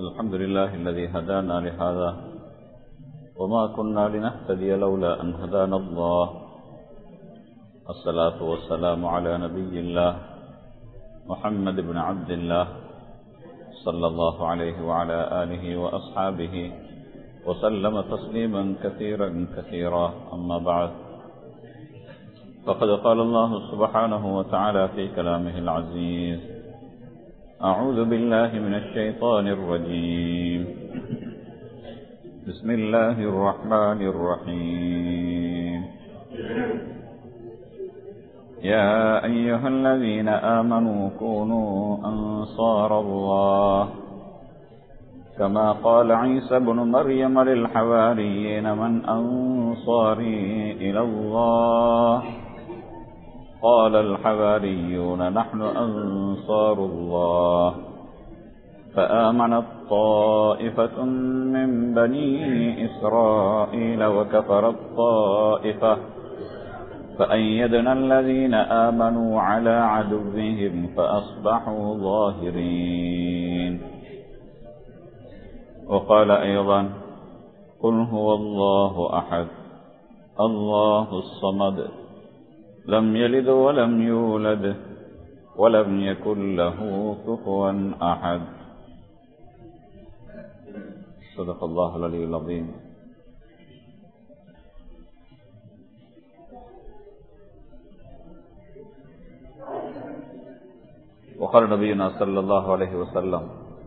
الحمد لله الذي هدانا لهذا وما كنا لنهتدي لولا أن هدانا الله الصلاة والسلام على نبي الله محمد بن عبد الله صلى الله عليه وعلى آله وأصحابه وسلم تسليما كثيرا كثيرا أما بعد فقد قال الله سبحانه وتعالى في كلامه العزيز أعوذ بالله من الشيطان الرجيم بسم الله الرحمن الرحيم يا أيها الذين آمنوا كونوا أنصار الله كما قال عيسى بن مريم للحواريين من أنصاري إلى الله قال الحواريون نحن أنصار الله فآمنت طائفة من بني إسرائيل وكفرت طائفة فأيدنا الذين آمنوا على عدوهم فأصبحوا ظاهرين وقال أيضا قل هو الله أحد الله الصمد لم يلد ولم يولد ولم يكن له كفوا أحد صدق الله العلي العظيم وقال نبينا صلى الله عليه وسلم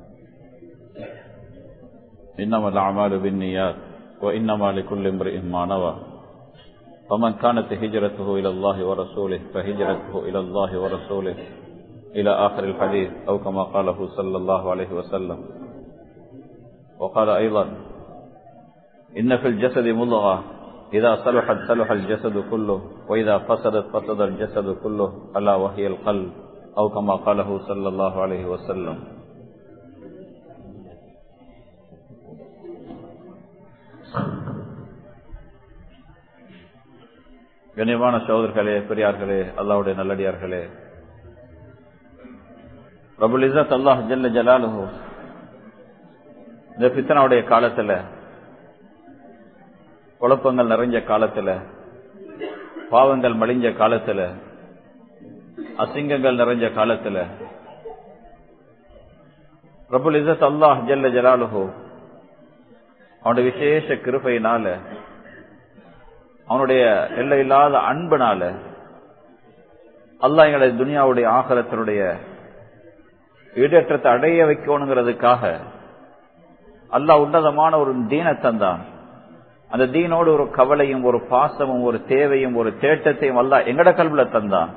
إنما الأعمال بالنيات وإنما لكل امرئ ما نوى فمن كانت هجرته إلى الله ورسوله فهجرته إلى الله ورسوله إلى آخر الحديث أو كما قاله صلى الله عليه وسلم وقال أيضا إن في الجسد مضغة إذا صلحت صلح الجسد كله وإذا فسدت فسد الجسد كله ألا وهي القلب أو كما قاله صلى الله عليه وسلم கண்ணியமான சகோதரர்களே பெரியார்களே அல்லாவுடைய நல்லடியார்களே பிரபுல் இசத் அல்லாஹ் ஜல்ல ஜலாலுஹு இந்த பித்தனாவுடைய காலத்துல குழப்பங்கள் நிறைஞ்ச காலத்துல பாவங்கள் மலிஞ்ச காலத்துல அசிங்கங்கள் நிறைஞ்ச காலத்துல பிரபுல் இசத் அல்லாஹ் ஜல்ல ஜலாலுஹு அவனுடைய விசேஷ கிருப்பையினால அவனுடைய எல்லை இல்லாத அன்புனால அல்லா எங்களை துனியாவுடைய ஆகலத்தினுடைய ஈடேற்றத்தை அடைய வைக்கணுங்கிறதுக்காக அல்லாஹ் உன்னதமான ஒரு தீன தந்தான் அந்த தீனோடு ஒரு கவலையும் ஒரு பாசமும் ஒரு தேவையும் ஒரு தேட்டத்தையும் அல்ல எங்கட கல்வில தந்தான்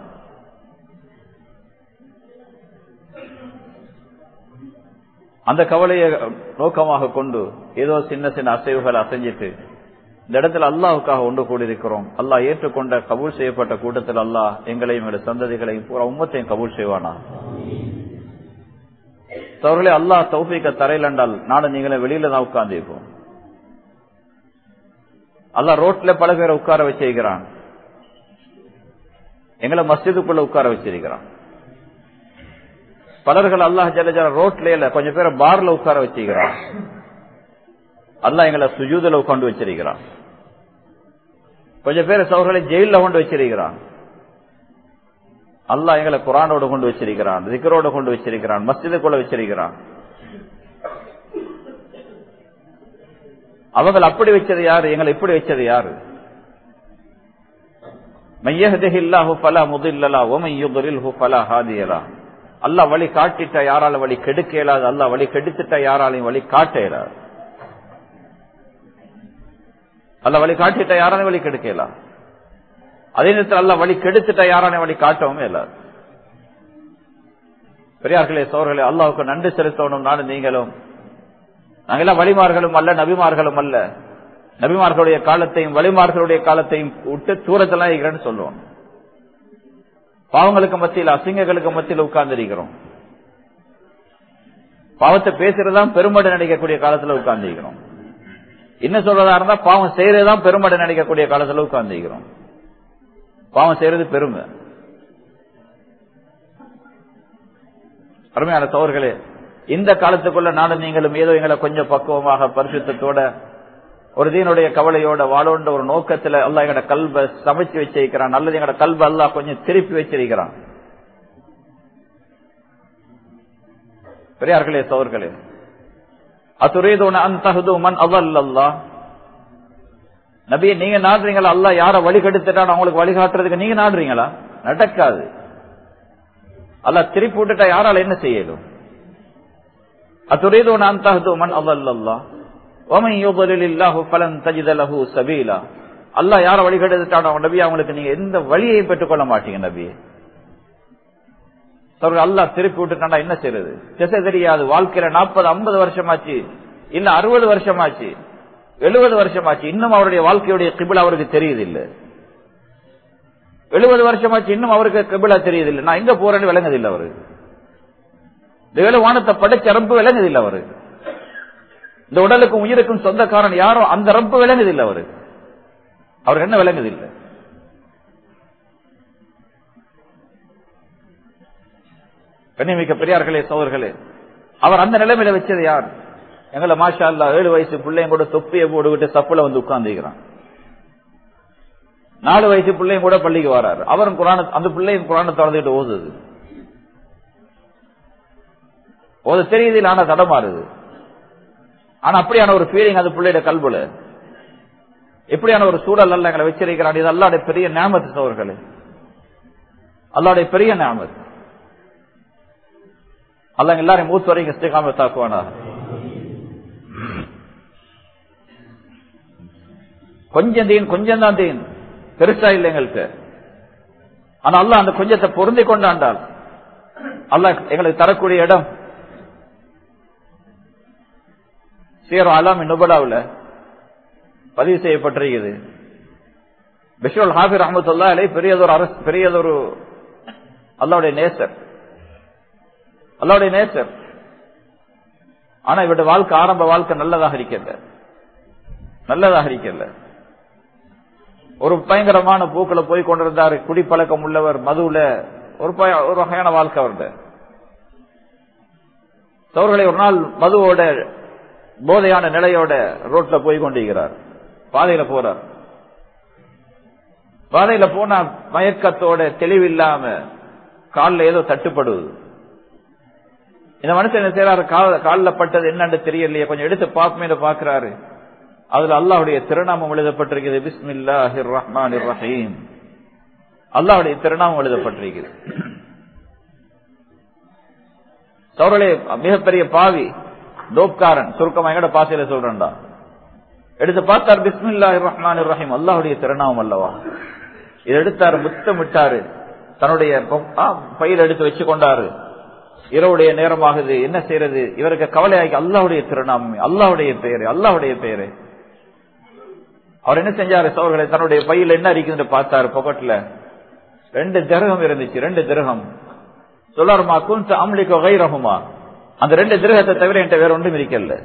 அந்த கவலையை நோக்கமாக கொண்டு ஏதோ சின்ன சின்ன அசைவுகள் அசைஞ்சிட்டு இந்த இடத்துல அல்லாவுக்காக ஒன்று கூடியிருக்கிறோம் அல்லாஹ் ஏற்றுக்கொண்ட கபூல் செய்யப்பட்ட கூட்டத்தில் அல்லாஹ் எங்களையும் எங்களுடைய சந்ததிகளையும் பூரா உம்மத்தையும் கபூல் செய்வானா அவர்களே அல்லாஹ் தௌஃபிக்க தரையில் என்றால் நானும் நீங்களே வெளியில தான் உட்கார்ந்து இருப்போம் அல்லாஹ் ரோட்ல பல பேரை உட்கார வச்சிருக்கிறான் எங்களை மஸ்ஜிதுக்குள்ள உட்கார வச்சிருக்கிறான் பலர்கள் அல்லாஹ் ஜலஜல ரோட்ல இல்ல கொஞ்சம் பேரை பார்ல உட்கார வச்சிருக்கிறான் அல்லா எங்களை சுஜூதல கொண்டு வச்சிருக்கிறான் கொஞ்சம் பேர் சவர்களை ஜெயில கொண்டு வச்சிருக்கிறான் அல்லா எங்களை குரானோடு கொண்டு வச்சிருக்கிறான் திக்கரோடு கொண்டு வச்சிருக்கிறான் மஸ்ஜிதுக்குள்ள வச்சிருக்கிறான் அவங்க அப்படி வச்சது யாரு எங்களை இப்படி வச்சது யாரு அல்லா வழி காட்டிட்ட யாரால வழி கெடுக்க இயலாது அல்லா வழி கெடுத்துட்ட யாராலையும் வழி காட்ட இயலாது அல்ல வழி காட்டிட்ட யாரான வழி கெடுக்கலாம் அதே நேரத்தில் அல்ல வழி கெடுத்துட்ட யாரான வழி காட்டவும் இல்லாது பெரியார்களே சோர்களே அல்லாவுக்கு நன்றி செலுத்தணும் நானும் நீங்களும் நாங்கெல்லாம் வழிமார்களும் அல்ல நபிமார்களும் அல்ல நபிமார்களுடைய காலத்தையும் வழிமார்களுடைய காலத்தையும் விட்டு தூரத்தெல்லாம் இருக்கிறேன்னு சொல்லுவோம் பாவங்களுக்கு மத்தியில் அசிங்கங்களுக்கு மத்தியில் உட்கார்ந்து இருக்கிறோம் பாவத்தை பேசுறதுதான் பெருமடை நினைக்கக்கூடிய காலத்துல உட்கார்ந்து இருக்கிறோம் என்ன சொல்றதா இருந்தா பாவம் செய்யறதுதான் பெருமடை நினைக்கக்கூடிய காலத்துல உட்கார்ந்துக்கிறோம் பாவம் செய்யறது பெருமை அருமையான சோர்களே இந்த காலத்துக்குள்ள நானும் நீங்களும் ஏதோ எங்களை கொஞ்சம் பக்குவமாக பரிசுத்தத்தோட ஒரு தீனுடைய கவலையோட வாழோன்ற ஒரு நோக்கத்துல அல்லா எங்கட கல்வை சமைச்சு வச்சிருக்கிறான் அல்லது எங்கட கல்வை அல்லா கொஞ்சம் திருப்பி வச்சிருக்கிறான் பெரியார்களே சோர்களே அத்துரீதுன அந்தஹது மன் அதல்லல்லா நபியை நீங்க நாடுறீங்களா அல்லா யார வழி கெடுத்துட்டான் அவங்களுக்கு வழிகாட்டுறதுக்கு நீங்க நாடுறீங்களா நடக்காது அல்ல திருப்பி விட்டுட்டா யாரால என்ன செய்யலும் அத்துரீதுன அந்தஹது மன் அதல்லல்லா ومن يضلل الله فلن تجد له سبيلا அல்லாஹ் யார வழி கெடுத்துட்டான் அவங்க நபி அவங்களுக்கு நீங்க எந்த வழியை பெற்றுக் கொள்ள மாட்டீங்க நபி அல்லா திருப்பி விட்டுட்டா என்ன செய்யறது திசை தெரியாது வாழ்க்கையில நாற்பது ஐம்பது வருஷமாச்சு இல்ல அறுபது வருஷமாச்சு எழுபது வருஷமாச்சு இன்னும் அவருடைய வாழ்க்கையுடைய கிபில் அவருக்கு தெரியுது இல்ல எழுபது வருஷமாச்சு இன்னும் அவருக்கு கிபிலா தெரியுது இல்ல நான் எங்க போறேன்னு விளங்குதில்லை அவரு வேலை வானத்தை படைச்ச ரப்பு விளங்குதில்லை அவரு இந்த உடலுக்கும் உயிருக்கும் சொந்தக்காரன் யாரும் அந்த ரப்பு விளங்குதில்லை அவரு அவருக்கு என்ன விளங்குதில்லை கண்ணிமிக்க பெரியார்களே சோதர்களே அவர் அந்த நிலைமையில வச்சது யார் எங்களை மாஷா அல்லா ஏழு வயசு பிள்ளையும் கூட தொப்பியை போட்டுக்கிட்டு சப்புல வந்து உட்கார்ந்துக்கிறான் நாலு வயசு பிள்ளையும் கூட பள்ளிக்கு வராரு அவரும் குரான அந்த பிள்ளையும் குரான திறந்துட்டு ஓதுது ஓத தெரியுது இல்ல ஆனா தடமாறுது ஆனா அப்படியான ஒரு ஃபீலிங் அது பிள்ளையோட கல்புல எப்படியான ஒரு சூழல் அல்ல எங்களை வச்சிருக்கிறான் இது அல்லாடைய பெரிய ஞாபகத்து சோர்களே அல்லாடைய பெரிய ஞாபகத்து அல்ல எல்லாரும் மூத்து வரைக்கும் இஸ்திகாம தாக்குவானா கொஞ்சம் தீன் கொஞ்சம் தான் தீன் பெருசா இல்லை எங்களுக்கு ஆனா அல்ல அந்த கொஞ்சத்தை பொருந்தி கொண்டாண்டால் அல்ல எங்களுக்கு தரக்கூடிய இடம் சீரோ அலாம் நுபலாவில் பதிவு செய்யப்பட்டிருக்கிறது பிஷுல் ஹாபிர் அஹமத்துல்லா அலை பெரியதொரு அரசு பெரியதொரு அல்லாவுடைய நேசர் அல்லாவுடைய நேச்சர் ஆனா இவருடைய வாழ்க்கை ஆரம்ப வாழ்க்கை நல்லதாக இருக்கல நல்லதாக இருக்கல ஒரு பயங்கரமான பூக்களை போய் கொண்டிருந்தாரு குடிப்பழக்கம் உள்ளவர் மதுவுல ஒரு ஒரு வகையான வாழ்க்கை அவருடைய சோர்களை ஒரு நாள் மதுவோட போதையான நிலையோட ரோட்ல போய் கொண்டிருக்கிறார் பாதையில போறார் பாதையில போனா மயக்கத்தோட தெளிவில்லாம காலில் ஏதோ தட்டுப்படுது இந்த மனுஷன் என்ன செய்யறாரு காலில் பட்டது என்னன்னு தெரியலையே கொஞ்சம் எடுத்து பார்ப்பமே பாக்குறாரு அதுல அல்லாவுடைய திருநாமம் எழுதப்பட்டிருக்கிறது பிஸ்மில்லாஹிர் ரஹ்மான் ரஹீம் அல்லாவுடைய திருநாமம் எழுதப்பட்டிருக்கிறது சௌரலே மிகப்பெரிய பாவி டோப்காரன் சுருக்கமா எங்கட பாசையில சொல்றேன்டா எடுத்து பார்த்தார் பிஸ்மில்லாஹி ரஹ்மான் ரஹீம் அல்லாஹுடைய திருநாமம் அல்லவா இதை எடுத்தாரு முத்தமிட்டாரு தன்னுடைய பயிர் எடுத்து வச்சு கொண்டாரு இரவுடைய நேரமாகுது என்ன செய்யறது இவருக்கு கவலையாகி அல்லாவுடைய திருநாமமே அல்லாவுடைய பெயரு அல்லாவுடைய பெயரு அவர் என்ன செஞ்சாரு சோழர்களை தன்னுடைய பையில என்ன இருக்குன்னு பார்த்தாரு பொக்கட்ல ரெண்டு திரகம் இருந்துச்சு ரெண்டு திரகம் சொல்லாருமா குஞ்ச அம்லிக்கோ கைரகுமா அந்த ரெண்டு திரகத்தை தவிர என்கிட்ட வேற ஒன்றும் இருக்கல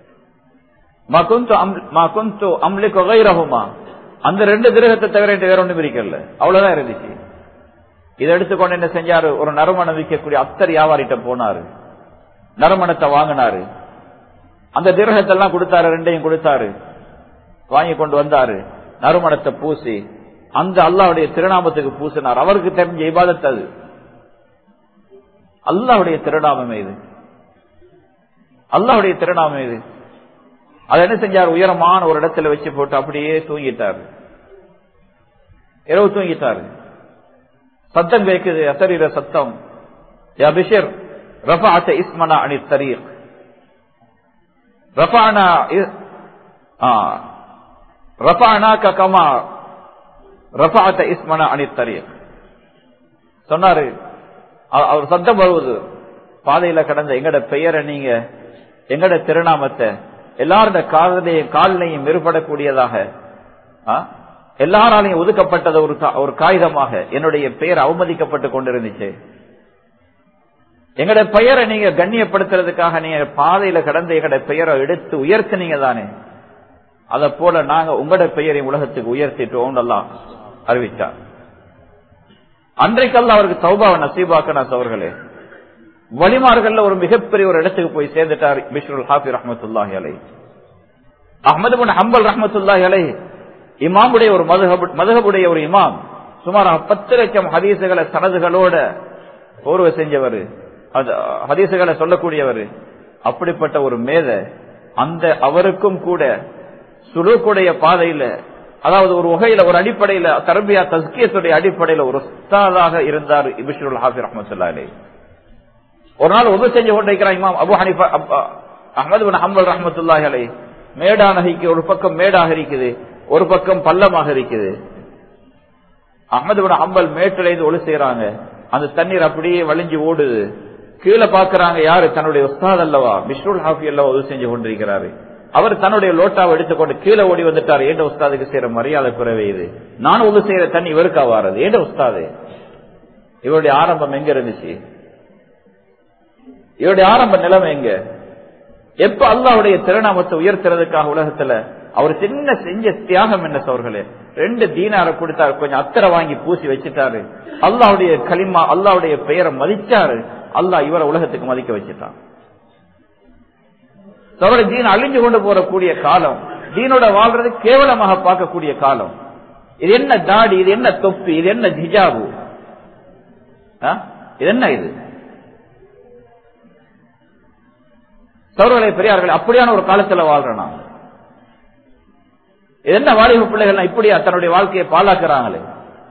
அம்லிக்கோ கைரகுமா அந்த ரெண்டு திரகத்தை தவிர என்கிட்ட வேற ஒன்றும் இருக்கல அவ்வளவுதான் இருந்துச்சு இதை எடுத்துக்கொண்டு என்ன செஞ்சாரு ஒரு நறுமணம் விற்கக்கூடிய அத்தர் வியாபாரிட்ட போனாரு நறுமணத்தை வாங்கினாரு அந்த திரகத்தை எல்லாம் கொடுத்தாரு ரெண்டையும் கொடுத்தாரு வாங்கி கொண்டு வந்தாரு நறுமணத்தை பூசி அந்த அல்லாவுடைய திருநாமத்துக்கு பூசினார் அவருக்கு தெரிஞ்ச இபாதத் அது அல்லாவுடைய திருநாமம் இது அல்லாவுடைய திருநாமம் இது அதை என்ன செஞ்சார் உயரமான ஒரு இடத்துல வச்சு போட்டு அப்படியே தூங்கிட்டாரு இரவு தூங்கிட்டாரு சத்தம் கேட்குது அசரீர சத்தம் யா பிஷர் ரஃபாத்த இஸ்மனா அணி தரீர் ரஃபானா ரஃபானா கமா ரஃபாத்த இஸ்மனா அணி தரீர் சொன்னாரு அவர் சத்தம் வருவது பாதையில கடந்த எங்கட பெயரை நீங்க எங்கட திருநாமத்தை எல்லாரோட காதலையும் காலிலையும் மெருபடக்கூடியதாக எல்லாராலையும் ஒதுக்கப்பட்டது ஒரு ஒரு காகிதமாக என்னுடைய பெயர் அவமதிக்கப்பட்டு கொண்டிருந்துச்சு எங்கட பெயரை நீங்க கண்ணியப்படுத்துறதுக்காக நீங்க பாதையில கடந்த எங்கட பெயரை எடுத்து உயர்த்தினீங்க தானே அத போல நாங்க உங்களோட பெயரை உலகத்துக்கு உயர்த்திட்டோம் எல்லாம் அறிவித்தார் அன்றைக்கல்ல அவருக்கு சௌபாவை நசீபாக்கனாஸ் அவர்களே வலிமார்கள்ல ஒரு மிகப்பெரிய ஒரு இடத்துக்கு போய் சேர்ந்துட்டார் பிஷ்ருல் ஹாஃபி ரஹமத்துல்லாஹி அலை அஹமது பின் ஹம்பல் ரஹமத்துல்லாஹி அலை இமாமுடைய ஒரு மதுகபுடைய ஒரு இமாம் சுமார் பத்து லட்சம் ஹதீசுகளை சனதுகளோட போர்வை செஞ்சவர் ஹதீசுகளை சொல்லக்கூடியவர் அப்படிப்பட்ட ஒரு மேத அந்த அவருக்கும் கூட சுலுக்குடைய பாதையில அதாவது ஒரு வகையில ஒரு அடிப்படையில தர்பியா தஸ்கியத்துடைய அடிப்படையில ஒரு உஸ்தாதாக இருந்தார் இபிஷுல் ஹாஃபி ரஹமத்துல்லா அலை ஒரு நாள் உதவி செஞ்சு கொண்டிருக்கிறார் இமாம் அபு ஹனிஃபா அஹமது பின் ஹம்பல் ரஹமத்துல்லாஹி அலை மேடானகைக்கு ஒரு பக்கம் மேடாக இருக்குது ஒரு பக்கம் பள்ளமாக இருக்குது அஹமது பின் ஹம்பல் மேட்டிலிருந்து ஒளி செய்யறாங்க அந்த தண்ணீர் அப்படியே வலிஞ்சு ஓடுது கீழே பாக்குறாங்க யாரு தன்னுடைய உஸ்தாத் அல்லவா மிஸ்ருல் ஹாஃபி அல்லவா உதவி செஞ்சு கொண்டிருக்கிறாரு அவர் தன்னுடைய லோட்டாவை எடுத்துக்கொண்டு கீழே ஓடி வந்துட்டார் ஏண்ட உஸ்தாதுக்கு செய்யற மரியாதை குறைவே இது நான் உதவி செய்யற தண்ணி இவருக்கா வாரது ஏண்ட உஸ்தாது இவருடைய ஆரம்பம் எங்க இருந்துச்சு இவருடைய ஆரம்ப நிலைமை எங்க எப்ப அல்லாவுடைய திருநாமத்தை உயர்த்துறதுக்காக உலகத்துல அவர் சின்ன செஞ்ச தியாகம் என்ன சோர்களே ரெண்டு தீனார கொடுத்தாரு கொஞ்சம் அத்தரை வாங்கி பூசி வச்சுட்டாரு அல்லாவுடைய களிமா அல்லாவுடைய பெயரை மதிச்சாரு அல்லாஹ் இவரை உலகத்துக்கு மதிக்க வச்சுட்டான் தவறு தீன் அழிஞ்சு கொண்டு போறக்கூடிய காலம் தீனோட வாழ்றது கேவலமாக பார்க்கக்கூடிய காலம் இது என்ன தாடி இது என்ன தொப்பி இது என்ன ஜிஜாபு இது என்ன இது சௌரவலை பெரியார்கள் அப்படியான ஒரு காலத்துல வாழ்றோம் நாங்க என்ன வாலிப பிள்ளைகள் இப்படியா தன்னுடைய வாழ்க்கையை பாலாக்குறாங்களே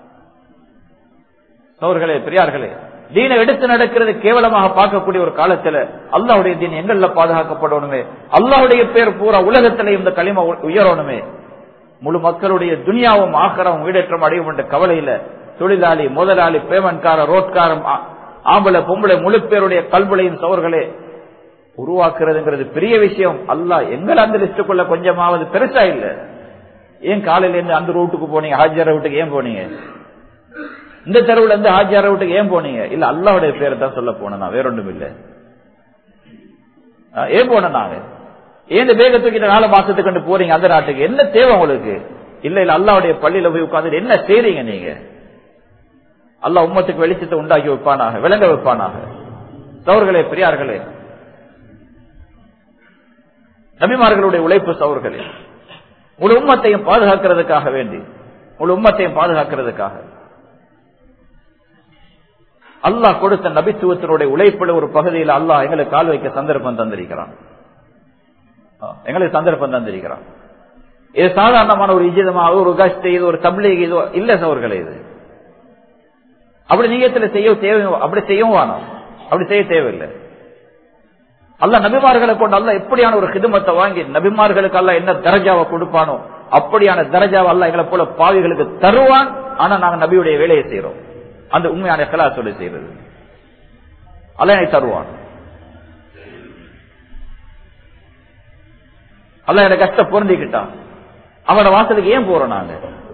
சௌர்களே பெரியார்களே தீனை எடுத்து நடக்கிறது கேவலமாக பார்க்கக்கூடிய ஒரு காலத்துல அல்லாவுடைய தீன் எங்கள்ல பாதுகாக்கப்படணுமே அல்லாவுடைய பேர் பூரா உலகத்திலே இந்த களிம உயரணுமே முழு மக்களுடைய துனியாவும் ஆக்கரவும் வீடேற்றம் அடையும் என்ற கவலையில தொழிலாளி முதலாளி பேமெண்ட்கார ரோட்காரம் ஆம்பளை பொம்பளை முழு பேருடைய கல்விளையும் சவர்களே உருவாக்குறதுங்கிறது பெரிய விஷயம் அல்ல எங்களை அந்த லிஸ்டுக்குள்ள கொஞ்சமாவது பெருசா இல்ல ஏன் காலையில இருந்து அந்த ரூட்டுக்கு போனீங்க ஹாஜியார வீட்டுக்கு ஏன் போனீங்க இந்த தெருவுல இருந்து ஹாஜியார வீட்டுக்கு ஏன் போனீங்க இல்ல அல்லாவுடைய பேரை தான் சொல்ல போனா வேற ஒன்றும் இல்ல ஏன் போன நாங்க ஏன் வேக தூக்கிட்டு நாலு மாசத்துக்கு கண்டு போறீங்க அந்த நாட்டுக்கு என்ன தேவை உங்களுக்கு இல்ல இல்ல அல்லாவுடைய பள்ளியில போய் உட்காந்து என்ன செய்றீங்க நீங்க அல்லா உம்மத்துக்கு வெளிச்சத்தை உண்டாக்கி வைப்பானாக விளங்க வைப்பானாக சவர்களே பெரியார்களே நபிமார்களுடைய உழைப்பு சவர்களே முழு உம்மத்தையும் பாதுகாக்கிறதுக்காக வேண்டி முழு உம்மத்தையும் பாதுகாக்கிறதுக்காக அல்லாஹ் கொடுத்த நபித்துவத்தினுடைய உழைப்புல ஒரு பகுதியில் அல்லாஹ் எங்களுக்கு கால் வைக்க சந்தர்ப்பம் தந்திருக்கிறான் எங்களுக்கு சந்தர்ப்பம் தந்திருக்கிறான் இது சாதாரணமான ஒரு இஜிதமாக ஒரு கஷ்ட இது ஒரு தப்லீக் இது இல்ல சவர்களே இது அப்படி நீயத்துல செய்ய தேவை அப்படி செய்யவும் வேணும் அப்படி செய்ய தேவையில்லை அல்ல நபிமார்களை கொண்டு அல்ல எப்படியான ஒரு ஹிதுமத்தை வாங்கி நபிமார்களுக்கு அல்ல என்ன தரஜாவை கொடுப்பானோ அப்படியான தரஜாவை அல்ல எங்களை போல பாவிகளுக்கு தருவான் ஆனா நாங்க நபியுடைய வேலையை செய்யறோம் அந்த உண்மையான கலாசோடு செய்யறது அல்ல எனக்கு தருவான் அல்ல எனக்கு கஷ்ட பொருந்திக்கிட்டான் அவனோட வாசலுக்கு ஏன் போறோம் நாங்க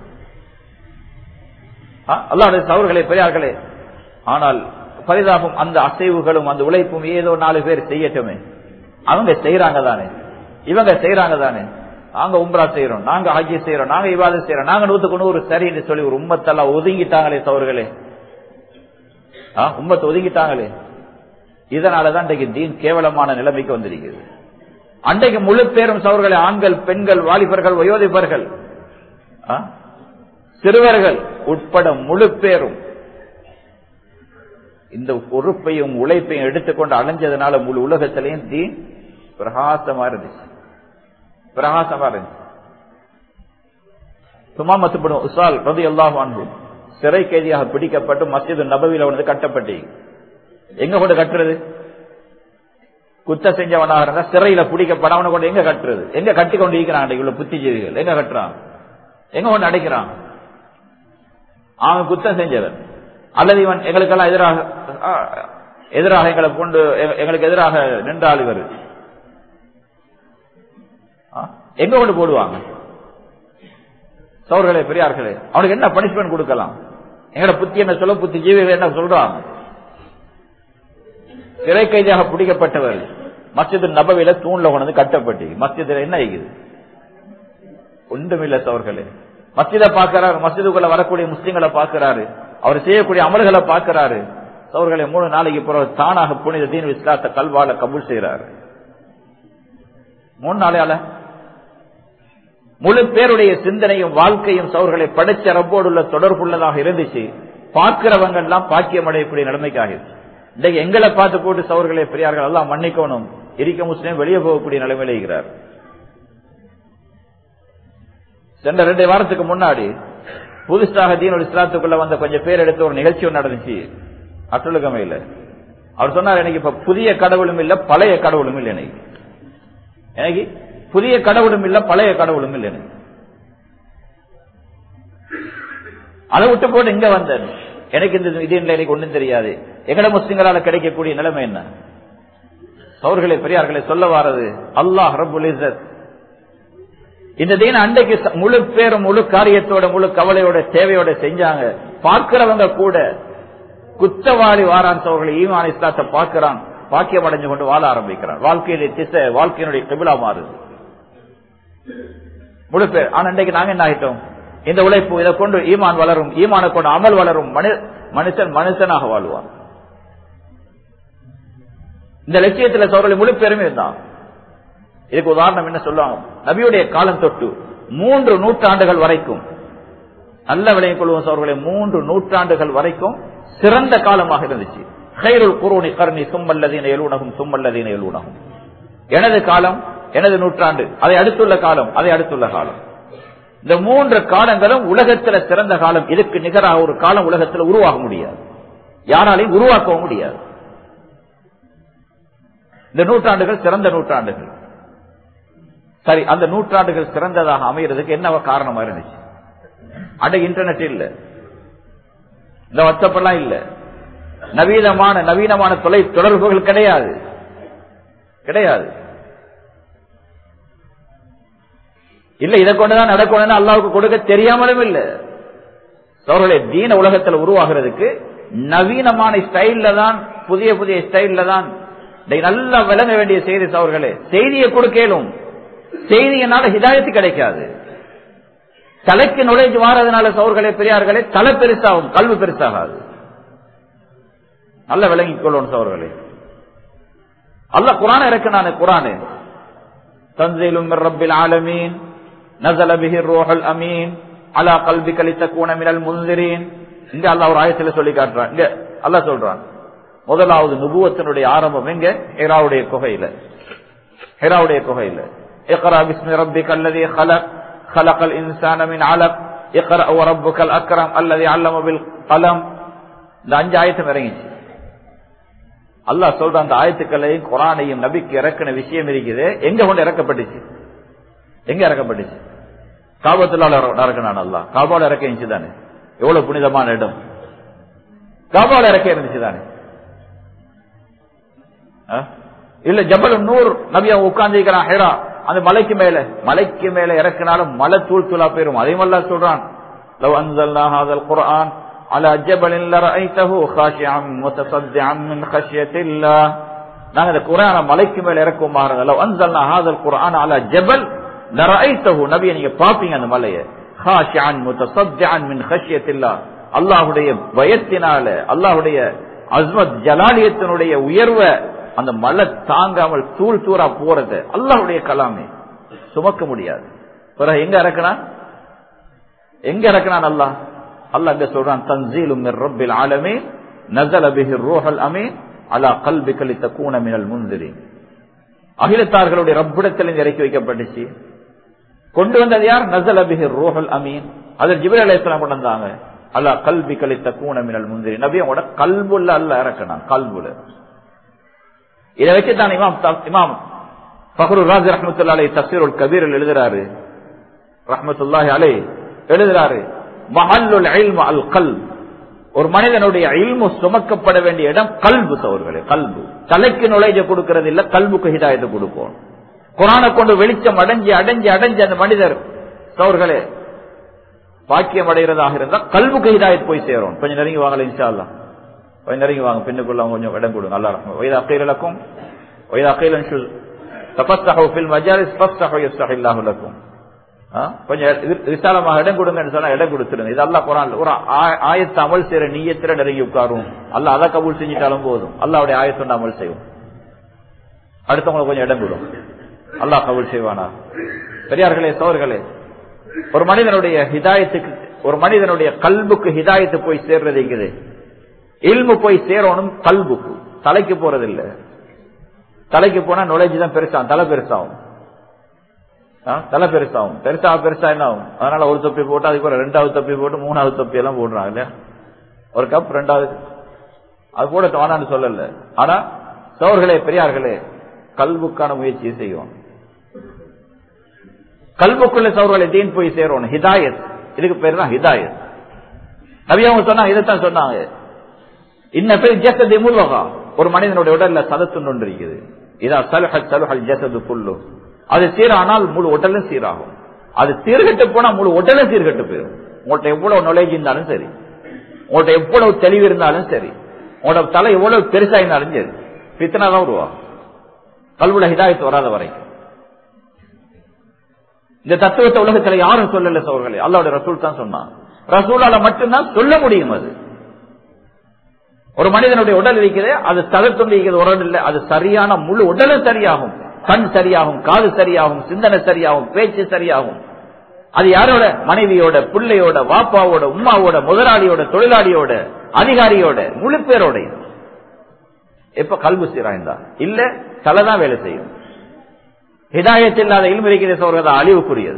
அல்லாவுடைய சவர்களே பெரியார்களே ஆனால் பரிதாபம் அந்த அசைவுகளும் அந்த உழைப்பும் ஏதோ நாலு பேர் செய்யட்டுமே அவங்க செய்யறாங்க தானே இவங்க செய்யறாங்க தானே நாங்க உம்ரா செய்யறோம் நாங்க ஹஜ்ஜி செய்யறோம் நாங்க இவாத செய்யறோம் நாங்க நூத்துக்கு நூறு சரின்னு சொல்லி ஒரு உம்மத்தெல்லாம் ஒதுங்கிட்டாங்களே சவர்களே உம்மத்தை ஒதுங்கிட்டாங்களே இதனாலதான் இன்றைக்கு தீன் கேவலமான நிலைமைக்கு வந்திருக்கிறது அன்றைக்கு முழு பேரும் சவர்களே ஆண்கள் பெண்கள் வாலிபர்கள் வயோதிபர்கள் சிறுவர்கள் உட்பட முழு பேரும் இந்த பொறுப்பையும் உழைப்பையும் எடுத்துக்கொண்டு அலைஞ்சதுனால முழு உலகத்திலையும் தீன் பிரகாசமா இருந்துச்சு பிரகாசமா இருந்துச்சு சுமாமத்துப்படும் உசால் ரதி அல்லாஹ் அன்பு சிறை கைதியாக பிடிக்கப்பட்டு மசித நபவில வந்து கட்டப்பட்டு எங்க கொண்டு கட்டுறது குத்த செஞ்சவனாக இருந்தா சிறையில பிடிக்கப்படவனை கொண்டு எங்க கட்டுறது எங்க கட்டி கொண்டு இருக்கிறான் இவ்வளவு புத்திஜீவிகள் எங்க கட்டுறான் எங்க கொண்டு அடைக்கிறான் அவன் குத்தம் செஞ்சவன் அல்லது இவன் எங்களுக்கெல்லாம் எதிராக எதிராக எங்களை கொண்டு எங்களுக்கு எதிராக நின்றால் இவர் எங்க கொண்டு போடுவாங்க சோர்களே பெரியார்களே அவனுக்கு என்ன பனிஷ்மெண்ட் கொடுக்கலாம் எங்கட புத்தி என்ன சொல்ல புத்தி ஜீவிகள் என்ன சொல்றாங்க சிறை கைதியாக பிடிக்கப்பட்டவர் மஸ்ஜிது நபவில தூண்ல கொண்டு கட்டப்பட்டு மஸ்ஜிதுல என்ன ஆகிது ஒன்றுமில்ல சோர்களே மஸ்ஜித பாக்கிறாரு மஸ்ஜிதுக்குள்ள வரக்கூடிய முஸ்லிம்களை பாக்குறாரு அவர் செய்யக்கூடிய அமல்களை பாக்குறாரு அவர்களை மூணு நாளைக்கு பிறகு தானாக புனித தீன் இஸ்லாத்தை கல்வால கபூல் செய்யறாரு மூணு நாளையால முழு பேருடைய சிந்தனையும் வாழ்க்கையும் சவர்களை படைச்ச ரப்போடு உள்ள தொடர்புள்ளதாக இருந்துச்சு பார்க்கிறவங்க எல்லாம் பாக்கியம் அடையக்கூடிய நிலைமைக்கு ஆகிடுச்சு இன்றைக்கு எங்களை பார்த்து போட்டு சவர்களை பெரியார்கள் எல்லாம் மன்னிக்கணும் இருக்க முஸ்லீம் வெளியே போகக்கூடிய நிலைமையில இருக்கிறார் சென்ற ரெண்டு வாரத்துக்கு முன்னாடி புதுசாக தீனோட இஸ்லாத்துக்குள்ள வந்த கொஞ்சம் பேர் எடுத்து ஒரு நிகழ்ச்சி ஒன்று நடந்துச்சு அட்டுலுகமையில அவர் சொன்னார் எனக்கு இப்ப புதிய கடவுளும் இல்ல பழைய கடவுளும் இல்லை எனக்கு எனக்கு புதிய கடவுளும் இல்ல பழைய கடவுளும் இல்லை எனக்கு அதை விட்டு போட்டு இங்க வந்தேன் எனக்கு இந்த இது இல்லை எனக்கு ஒண்ணும் தெரியாது எங்கட முஸ்லிம்களால கிடைக்கக்கூடிய நிலைமை என்ன சௌர்களே பெரியார்களே சொல்ல வாரது அல்லாஹ் ரபுல் இஸ்ஸத் இந்த தீன அன்றைக்கு ச- முழு பேரும் முழு காரியத்தோட முழு கவலையோட தேவையோட செஞ்சாங்க பார்க்கிறவங்க கூட குத்தவாளி வாரான் சோழர்களை ஈமான் இஸ்லாத்தை பார்க்கிறான் பாக்கியம் அடைஞ்சு கொண்டு வாழ ஆரம்பிக்கிறான் வாழ்க்கையிலே திசை வாழ்க்கையினுடைய கிபிலா மாறுது முழு பேர் ஆனா இன்றைக்கு நாங்க என்ன ஆகிட்டோம் இந்த உழைப்பு இதை கொண்டு ஈமான் வளரும் ஈமான கொண்டு அமல் வளரும் மனி- மனுஷன் மனுஷனாக வாழ்வான் இந்த லட்சியத்துல சோழர்களை முழு பேருமே இருந்தான் இதுக்கு உதாரணம் என்ன சொல்லுவாங்க நபியுடைய காலம் தொட்டு மூன்று நூற்றாண்டுகள் வரைக்கும் நல்ல விளையும் கொள்வோம் அவர்களை மூன்று நூற்றாண்டுகள் வரைக்கும் சிறந்த காலமாக இருந்துச்சு ஹைருல் குரோனி கர்ணி சும்மல்லதீன எழுணகும் சும்மல்லதீன எழுணகும் எனது காலம் எனது நூற்றாண்டு அதை அடுத்துள்ள காலம் அதை அடுத்துள்ள காலம் இந்த மூன்று காலங்களும் உலகத்துல சிறந்த காலம் இதுக்கு நிகராக ஒரு காலம் உலகத்தில் உருவாக முடியாது யாராலையும் உருவாக்கவும் முடியாது இந்த நூற்றாண்டுகள் சிறந்த நூற்றாண்டுகள் சரி அந்த நூற்றாண்டுகள் சிறந்ததாக அமைகிறதுக்கு என்ன காரணமா இருந்துச்சு அன்றைக்கு இன்டர்நெட் இல்ல இந்த வாட்ஸ்அப் எல்லாம் இல்ல நவீனமான நவீனமான தொலை தொடர்புகள் கிடையாது கிடையாது இல்ல இதை கொண்டுதான் நடக்கணும்னு அல்லாவுக்கு கொடுக்க தெரியாமலும் இல்ல சோழர்களே தீன உலகத்துல உருவாகிறதுக்கு நவீனமான ஸ்டைல்ல தான் புதிய புதிய ஸ்டைல்ல தான் இன்னைக்கு நல்லா விளங்க வேண்டிய செய்தி சோழர்களே செய்தியை கொடுக்கலும் செய்தியினால ஹிதாயத்து கிடைக்காது தலைக்கு நுழைஞ்சு மாறதுனால சோர்களே பெரியார்களே தலை பெருசாகும் கல்வி பெருசாகாது நல்ல விளங்கிக் கொள்ளணும் சோர்களே அல்ல குரான இறக்கு நானு குரானு தன்சீலும் மின் ரப்பில் ஆலமீன் நஸல பிஹி ரூஹுல் அமீன் அலா கல்பிக லிதகூன மினல் முன்சிரீன் இங்க அல்லாஹ் ஒரு ஆயத்துல சொல்லி காட்டுறான் இங்க அல்லாஹ் சொல்றான் முதலாவது நுபுவத்தினுடைய ஆரம்பம் எங்க ஹிராவுடைய குகையில ஹிராவுடைய குகையில اقرا باسم ربك الذي خلق خلق الانسان من علق اقرا وربك الاكرم الذي علم بالقلم இந்த அஞ்சு ஆயத்தம் இறங்கிச்சு அல்லாஹ் சொல்ற அந்த ஆயத்துக்களையும் குரானையும் நபிக்கு இறக்கின விஷயம் இருக்குது எங்க கொண்டு இறக்கப்பட்டுச்சு எங்க இறக்கப்பட்டுச்சு காபத்துல இறக்கினான் அல்லாஹ் காபால இறக்க இருந்துச்சு தானே எவ்வளவு புனிதமான இடம் காபால இறக்க இருந்துச்சு தானே ஆ? இல்ல ஜபல் நூர் நபியா உட்கார்ந்து ஹெரா அந்த மலைக்கு மேல மலைக்கு மேல இறக்கினாலும் மலை தூள் தூளா போயிரும் அதே மாதிரி சொல்றான் لو أنزلنا هذا القرآن على جبل لرأيته خاشعا متصدعا من خشية الله நாங்க இந்த குரான மலைக்கு மேல இறக்கும் லவ் அன்சல்னா ஹாதல் குர்ஆன் அலா ஜபல் லரஐத்தஹு நபியை நீங்க பாப்பீங்க அந்த மலையை ஹாஷிஅன் முத்தஸத்திஅன் மின் ஹஷ்யத்தில்லாஹ் அல்லாஹ்வுடைய பயத்தினால அல்லாஹ்வுடைய அஸ்மத் ஜலாலியத்தினுடைய உயர்வை அந்த மலை தாங்காமல் தூள் தூரா போறது அல்லாஹ்வுடைய கலாமே சுமக்க முடியாது பிறகு எங்க இறக்குனா எங்க இறக்குனான் அல்லாஹ் அல்லாஹ் அங்க சொல்றான் தன்சீலும் மிர் ரப்பில் ஆலமீன் நஸல பிஹி ரூஹல் அமீன் அலா கல்பிக லிதகூன மினல் முன்திரீன் அகிலத்தார்களுடைய ரப்பிடத்தில் இறக்கி வைக்கப்பட்டுச்சு கொண்டு வந்தது யார் நஸல பிஹி ரூஹல் அமீன் அதில் ஜிப்ரீல் அலைஹிஸ்ஸலாம் கொண்டு வந்தாங்க அலா கல்பிக லிதகூன மினல் முன்திரீன் நபி அவங்களோட கல்புல அல்லாஹ் இறக்குனான் கல்புல இதை வச்சு தான் இமாம் த- இமாம் ஃபஹ்ரு ராஜி ரஹ்மத்துல்லாஹி அலைஹி தஃசீருல் கபீரில் எழுதுறாரு ரஹ்மத்துல்லாஹி அலைஹி எழுதுறாரு மஹல்லுல் இல்மு அல் கல்ப் ஒரு மனிதனுடைய இல்மு சுமக்கப்பட வேண்டிய இடம் கல்பு சவர்களே கல்பு தலைக்கு நுழைஞ்ச கொடுக்கிறது இல்ல கல்புக்கு ஹிதாயத்தை கொடுக்கும் குரானை கொண்டு வெளிச்சம் அடைஞ்சு அடைஞ்சு அடைஞ்சு அந்த மனிதர் சவர்களே பாக்கியம் அடைகிறதாக இருந்தா கல்புக்கு ஹிதாயத் போய் சேரும் கொஞ்சம் நெருங்கி வாங்கல இன்ஷா அல்லாஹ் கொஞ்சம் நெருங்கி வாங்க பின்னுக்குள்ள கொஞ்சம் இடம் கொடுங்க நல்லா இருக்கும் வயதா அக்கீலக்கும் வயதா அக்கீலன் தபஸ்தஹு ஃபில் மஜாலிஸ் ஃபஸ்தஹு யஸ்தஹில்லாஹு லக்கும் ஆ? கொஞ்சம் வி- விசாலமாக இடம் கொடுங்கன்னு சொன்னா இடம் கொடுத்துருங்க இது அல்லா குரான் ஒரு ஆ- ஆயத்தை அமல் செய்யற நீயத்திர நெருங்கி உட்காரும் அல்ல அதை கபூல் செஞ்சிட்டாலும் போதும் அல்லாவுடைய ஆயத்தொண்டு அமல் செய்யும் அடுத்தவங்களுக்கு கொஞ்சம் இடம் விடும் அல்லாஹ் கபூல் செய்வானா பெரியார்களே சோர்களே ஒரு மனிதனுடைய ஹிதாயத்துக்கு ஒரு மனிதனுடைய கல்புக்கு ஹிதாயத்து போய் சேர்றது இருக்குது இல்மு போய் சேரணும் கல்புக்கு தலைக்கு போறது இல்ல தலைக்கு போனா நுழைஞ்சு தான் பெருசாகும் தலை பெருசாகும் ஆ, தலை பெருசாகும் பெருசா பெருசா என்ன ஆகும் அதனால ஒரு தொப்பி போட்டு அதுக்கு ஒரு ரெண்டாவது தொப்பி போட்டு மூணாவது தொப்பி எல்லாம் போடுறாங்க இல்லையா ஒரு கப் ரெண்டாவது அது போட வேணான்னு சொல்லல ஆனா சோர்களே பெரியார்களே கல்வுக்கான முயற்சியை செய்வோம் கல்வுக்குள்ள சோர்களை தீன் போய் சேரணும் ஹிதாயத் இதுக்கு பேர் தான் ஹிதாயத் நபி அவங்க சொன்னாங்க இதைத்தான் சொன்னாங்க இன்ன பேர் ஜசதி முல்லகா ஒரு மனிதனுடைய உடல்ல சதத்துண்டு ஒன்று இருக்குது இதா சலுஹல் சலுஹல் ஜசது புல்லு அது சீரானால் முழு உடலும் சீராகும் அது சீர்கட்டு போனா முழு உடலும் சீர்கட்டு போயிடும் உங்கள்ட்ட எவ்வளவு நாலேஜ் இருந்தாலும் சரி உங்கள்ட்ட எவ்வளவு தெளிவு இருந்தாலும் சரி உங்களோட தலை எவ்வளவு பெருசா இருந்தாலும் சரி பித்தனா தான் உருவாகும் கல்வுல ஹிதாயத்து வராத வரைக்கும் இந்த தத்துவத்தை உலகத்துல யாரும் சொல்லல சோர்களே அல்லாவோட ரசூல் தான் சொன்னான் ரசூலால மட்டும்தான் சொல்ல முடியும் அது ஒரு மனிதனுடைய உடல் இருக்கிறது அது தகத்துண்டு இருக்கிறது உடல் இல்லை அது சரியான முழு உடலும் சரியாகும் கண் சரியாகும் காது சரியாகும் சிந்தனை சரியாகும் பேச்சு சரியாகும் அது யாரோட மனைவியோட பிள்ளையோட வாப்பாவோட உமாவோட முதலாளியோட தொழிலாளியோட அதிகாரியோட முழு பேரோட இது. எப்ப கல்வி சீராய்ந்தா இல்ல தலைதான் வேலை செய்யும் ஹிதாயத் இல்லாத இல்மு இருக்கிற சோழர் அழிவுக்குரியது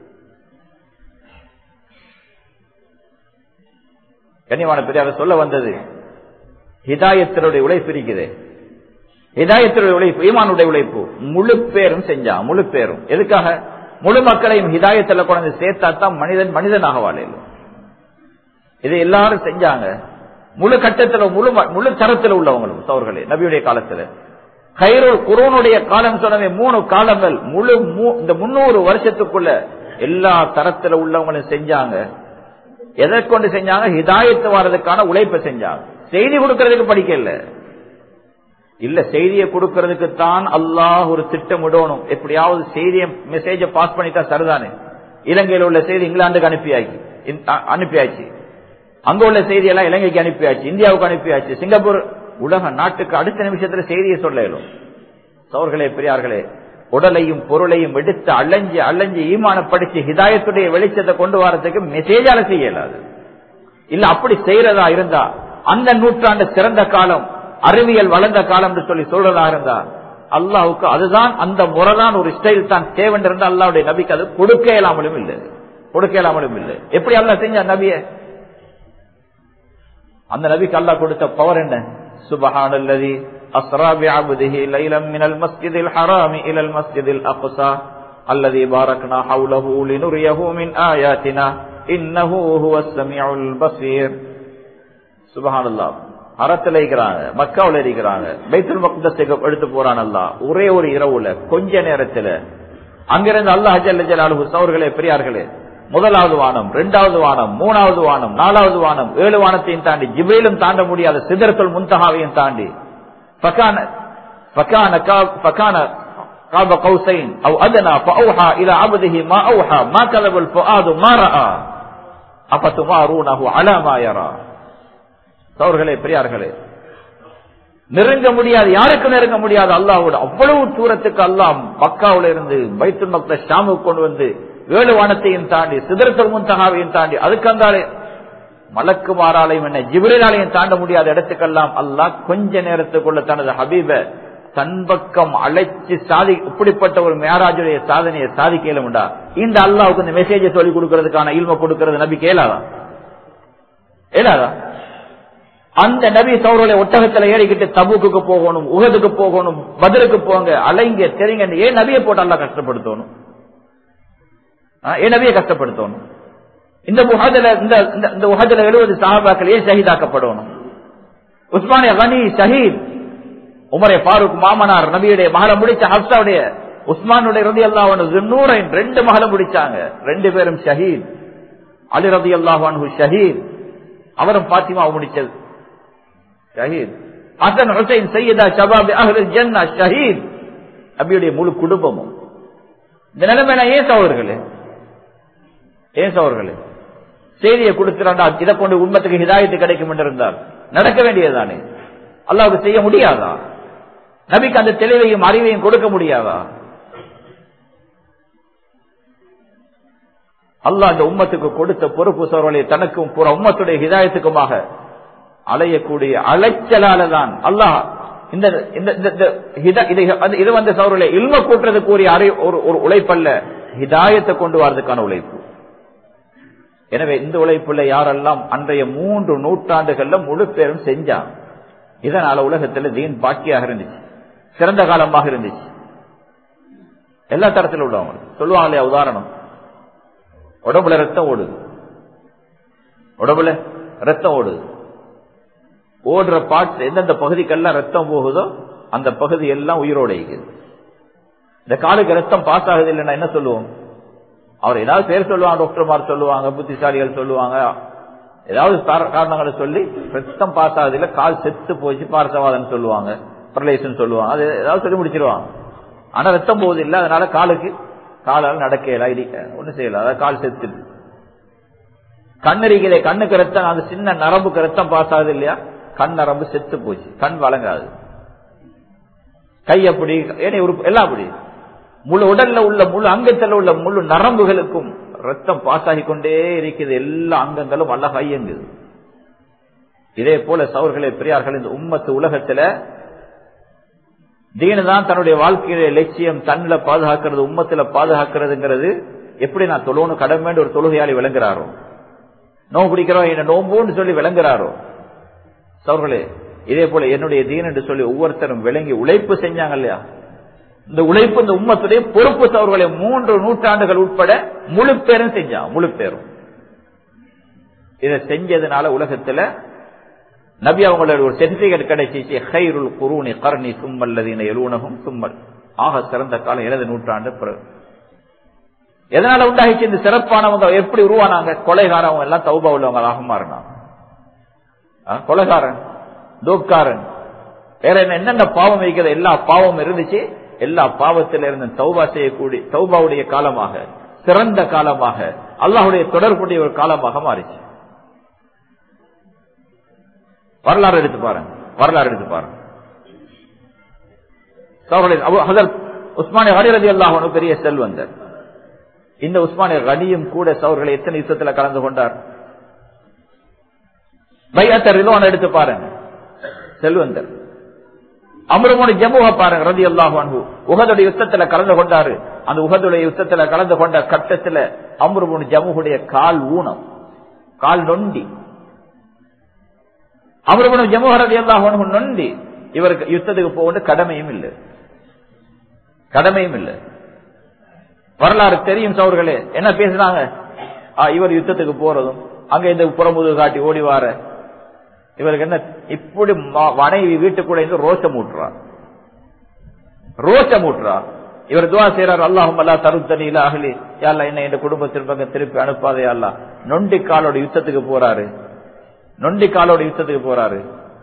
கண்ணியமான பெரியார் சொல்ல வந்தது ஹிதாயத்தினுடைய உழைப்பு இருக்குது ஹிதாயத்தினுடைய உழைப்பு ஈமானுடைய உழைப்பு முழு பேரும் செஞ்சா முழு பேரும் எதுக்காக முழு மக்களையும் ஹிதாயத்துல கொண்டு சேர்த்தா தான் மனிதன் மனிதனாக வாழையிலும் இதை எல்லாரும் செஞ்சாங்க முழு கட்டத்துல முழு முழு தரத்துல உள்ளவங்களும் சோர்களே நபியுடைய காலத்துல கைரோல் குரோனுடைய காலம் சொன்னவே மூணு காலங்கள் முழு மூ- இந்த முன்னூறு வருஷத்துக்குள்ள எல்லா தரத்துல உள்ளவங்களும் செஞ்சாங்க எதை கொண்டு செஞ்சாங்க ஹிதாயத்து வர்றதுக்கான உழைப்பை செஞ்சாங்க செய்தி கொடுக்கறதுக்கு படிக்கல இல்ல செய்தியை கொடுக்கறதுக்கு தான் அல்லாஹ் ஒரு திட்டம் விடணும் எப்படியாவது செய்தியை மெசேஜ பாஸ் பண்ணிட்டா சரிதானே இலங்கையில் உள்ள செய்தி இங்கிலாந்துக்கு அனுப்பியாச்சு இந்- அ- அனுப்பியாச்சு அங்க உள்ள செய்தி எல்லாம் இலங்கைக்கு அனுப்பியாச்சு இந்தியாவுக்கு அனுப்பியாச்சு சிங்கப்பூர் உலக நாட்டுக்கு அடுத்த நிமிஷத்துல செய்தியை சொல்ல இயலும் சோர்களே பெரியார்களே உடலையும் பொருளையும் எடுத்து அலைஞ்சு அலைஞ்சு ஈமானப்படுத்தி ஹிதாயத்துடைய வெளிச்சத்தை கொண்டு வரதுக்கு மெசேஜால செய்யலாது இல்ல அப்படி செய்யறதா இருந்தா அந்த நூற்றாண்டு சிறந்த காலம் அறிவியல் வளர்ந்த காலம் என்று சொல்லி சொல்றதா இருந்தா அல்லாவுக்கு அதுதான் அந்த முறைதான் ஒரு ஸ்டைல் தான் தேவன் இருந்தா அல்லாவுடைய நபிக்கு அது கொடுக்க இயலாமலும் இல்லை கொடுக்க இயலாமலும் இல்லை எப்படி அல்லாஹ் செஞ்ச நபிய அந்த நபிக்கு அல்லாஹ் கொடுத்த பவர் என்ன சுபஹானல்லதி அஸ்ரா பிஅப்திஹி லைலம் மினல் மஸ்ஜிதில் ஹராமி இலல் மஸ்ஜிதில் அக்ஸா அல்லதி பாரக்னா ஹவுலஹு லினுரியஹு மின் ஆயாத்தினா இன்னஹு ஹுவஸ் ஸமீஉல் பஸீர் சுபஹானல்லாஹ் அறத்துல இருக்கிறாங்க மக்காவுல இருக்கிறாங்க பைத்துல் மக்தஸுக்கு எடுத்து போறான் அல்லாஹ் ஒரே ஒரு இரவுல கொஞ்ச நேரத்துல அங்கிருந்து அல்லாஹ் ஜல்ல ஜலாலுஹு சௌர்களே பெரியார்களே முதலாவது வானம் இரண்டாவது வானம் மூணாவது வானம் நாலாவது வானம் ஏழு வானத்தையும் தாண்டி ஜிப்ரீலும் தாண்ட முடியாத சிதறத்துல் முன்தகாவையும் தாண்டி فكان فكان كاب فكان قاب قوسين او ادنى فاوحى الى عبده ما اوحى ما كذب الفؤاد ما راى افتمارونه على ما يرى சோர்களே பெரியார்களே நெருங்க முடியாது யாருக்கு நெருங்க முடியாது அல்லாவோட அவ்வளவு தூரத்துக்கு அல்லாஹ் மக்காவுல இருந்து பைத்துல் மக்கள் ஷாமுக்கு கொண்டு வந்து ஏழு வானத்தையும் தாண்டி சிதறத்தல் முன்தகாவையும் தாண்டி அதுக்கு அந்தாலே மலக்கு மாறாலையும் என்ன ஜிபிராலையும் தாண்ட முடியாத இடத்துக்கெல்லாம் அல்லாஹ் கொஞ்ச நேரத்துக்குள்ள தனது ஹபீப தன் பக்கம் அழைச்சு சாதி இப்படிப்பட்ட ஒரு மேராஜுடைய சாதனையை சாதிக்கலும்டா இந்த அல்லாவுக்கு இந்த மெசேஜை சொல்லிக் கொடுக்கறதுக்கான இல்ம கொடுக்கறது நபி கேளாதா ஏலாதா அந்த நபி சௌரலை ஒட்டகத்துல ஏறிக்கிட்டு தபுக்கு போகணும் உகதுக்கு போகணும் பதிலுக்கு போங்க அலைங்க தெரிங்க ஏன் நபியை போட்டு அல்லா கஷ்டப்படுத்தணும் ஆ, ஏன் நபியை கஷ்டப்படுத்தணும் இந்த உஹதுல இந்த இந்த- இந்த உஹதுல எழுபது சஹாபாக்கள் ஏன் ஷஹீதாக்கப்படணும் உஸ்மானிய கனி ஷஹீத் உமரே ஃபாரூக் மாமனார் நபியுடைய மகளை முடிச்ச ஹப்சாவுடைய உஸ்மானுடைய ரதி அல்லாஹ் நூறை ரெண்டு மகளை முடிச்சாங்க ரெண்டு பேரும் ஷஹீத் அலி ரதி அல்லாஹ் ஷஹீத் அவரும் பாத்திமாவை முடிச்சது ஷஹீத் ஹசன் ஹுசைன் சையதா ஷபாபி அஹ்லுல் ஜன்னா ஷஹீத் நபியுடைய முழு குடும்பமும் இந்த நிலைமையில ஏன் சகோதரர்களே ஏன் சவர்களே செய்தியை கொடுத்துறாண்டா இதை கொண்டு உண்மத்துக்கு ஹிதாயத்து கிடைக்கும் என்று இருந்தால் நடக்க வேண்டியதுதானே அல்லாவுக்கு செய்ய முடியாதா நபிக்கு அந்த தெளிவையும் அறிவையும் கொடுக்க முடியாதா அல்லாஹ் அந்த உம்மத்துக்கு கொடுத்த பொறுப்பு சோழலை தனக்கும் புற உம்மத்துடைய ஹிதாயத்துக்குமாக அலையக்கூடிய அலைச்சலால தான் அல்லாஹ் இந்த இந்த- இந்த- இந்த ஹிதா- இது- அது- இது வந்து சோழலை இல்ம கூட்டுறதுக்குரிய அறி ஒரு ஒரு உழைப்பல்ல ஹிதாயத்தை கொண்டு வரதுக்கான உழைப்பு எனவே இந்த உழைப்புல யாரெல்லாம் அன்றைய மூன்று நூற்றாண்டுகள்ல முழு பேரும் செஞ்சாங்க இதனால உலகத்துல தீன் பாக்கியாக இருந்துச்சு சிறந்த காலமாக இருந்துச்சு எல்லா தரத்திலும் உள்ளவங்க சொல்லுவாங்க இல்லையா உதாரணம் உடம்புல ரத்தம் ஓடுது உடம்புல ரத்தம் ஓடுது ஓடுற பார்ட்ஸ் எந்தெந்த பகுதிக்கெல்லாம் ரத்தம் போகுதோ அந்த பகுதி எல்லாம் உயிரோட இருக்குது இந்த காலுக்கு ரத்தம் பாஸ் ஆகுது இல்லைன்னா என்ன சொல்லுவோம் அவர் ஏதாவது பேர் சொல்லுவாங்க டாக்டர்மார் சொல்லுவாங்க புத்திசாலிகள் சொல்லுவாங்க ஏதாவது கார- காரணங்களை சொல்லி ரத்தம் பாஸ் ஆகுது இல்ல கால் செத்து போச்சு பார்சவாதம் சொல்லுவாங்க பிரலேசன் சொல்லுவாங்க அது ஏதாவது சொல்லி முடிச்சிருவாங்க ஆனா ரத்தம் போகுது இல்ல அதனால காலுக்கு காலால் நடக்கல இடிக்க ஒண்ணு செய்யல அதாவது கால் செத்துட்டு கண்ணறிகளே கண்ணுக்கு ரத்தம் அந்த சின்ன நரம்புக்கு ரத்தம் பாஸ் ஆகுது இல்லையா கண் நரம்பு செத்து போச்சு கண் வழங்காது கை அப்படி ஏனைய உறுப்பு எல்லாம் அப்படி முழு உடல்ல உள்ள முழு அங்கத்தில் உள்ள முழு நரம்புகளுக்கும் ரத்தம் பாஸ் ஆகி கொண்டே இருக்குது எல்லா அங்கங்களும் அழகா இயங்குது இதே போல சவர்களே பெரியார்கள் இந்த உம்மத்து உலகத்துல தீனு தான் தன்னுடைய வாழ்க்கையில லட்சியம் தன்னில பாதுகாக்கிறது உம்மத்துல பாதுகாக்கிறதுங்கிறது எப்படி நான் தொழுவணும் கடமைன்னு ஒரு தொழுகையாளி விளங்குறாரோ நோம்பு பிடிக்கிறோம் என்ன நோம்புன்னு சொல்லி விளங்குறாரோ சவர்களே இதே போல என்னுடைய தீன் என்று சொல்லி ஒவ்வொருத்தரும் விளங்கி உழைப்பு செஞ்சாங்க இல்லையா இந்த உழைப்பு இந்த உம்மத்துடைய பொறுப்பு சவர்களை மூன்று நூற்றாண்டுகள் உட்பட முழு பேரும் செஞ்சாங்க முழு பேரும் இதை செஞ்சதுனால உலகத்துல நபி அவங்களோட ஒரு சர்டிபிகேட் கிடைச்சிச்சு ஹைருல் குருணி கர்ணி சும்மல்லதீன எழுவனகும் சும்மல் ஆக சிறந்த காலம் எனது நூற்றாண்டு பிறகு எதனால உண்டாகிச்சு இந்த சிறப்பானவங்க எப்படி உருவானாங்க கொலைகாரவங்க எல்லாம் தௌபா உள்ளவங்களாக மாறினாங்க ஆ, கொலைகாரன் தூப்காரன் வேற என்ன என்னென்ன பாவம் வைக்கிறது எல்லா பாவம் இருந்துச்சு எல்லா பாவத்தில இருந்து தௌபா செய்யக்கூடிய தௌபாவுடைய காலமாக சிறந்த காலமாக அல்லாஹுடைய தொடர்புடைய ஒரு காலமாக மாறிச்சு வரலாறு எடுத்து பாருங்க வரலாறு எடுத்து பாருங்க சகோதரர்களே, அபு ஹதரத் உஸ்மானிய கடிரதி அல்லாஹ் பெரிய செல்வந்தர் இந்த உஸ்மானிய கடியும் கூட சவர்களை எத்தனை யுத்தத்துல கலந்து கொண்டார் பையத்த ரிலோன் எடுத்து பாருங்க செல்வந்தர் அமருமோனி ஜம்முக பாருங்க ரதி அல்லாஹு உகதுடைய யுத்தத்துல கலந்து கொண்டாரு அந்த உகதுடைய யுத்தத்துல கலந்து கொண்ட கட்டத்துல அமருமோனி ஜம்முடைய கால் ஊனம் கால் நொண்டி அமருமோனி ஜம்முக ரதி அல்லாஹு நொண்டி இவருக்கு யுத்தத்துக்கு போக கடமையும் இல்லை கடமையும் இல்லை வரலாறு தெரியும் சவர்களே என்ன பேசுறாங்க ஆ, இவர் யுத்தத்துக்கு போறதும் அங்க இந்த புறமுது காட்டி ஓடி வார இவருக்கு என்ன இப்படி ம- மனைவி வீட்டுக்குள்ள இருந்து ரோஷம் ஊட்டுறா ரோஷம் ஊட்டுறா இவர் துவா செய்யறாரு அல்லாஹும் அல்லா தருத்தனி இல்ல அகலி யாழ்லா என்ன என் குடும்பத்தின் பக்கம் திருப்பி அனுப்பாதே அல்லா நொண்டி காலோட யுத்தத்துக்கு போறாரு நொண்டி காலோட யுத்தத்துக்கு போறாரு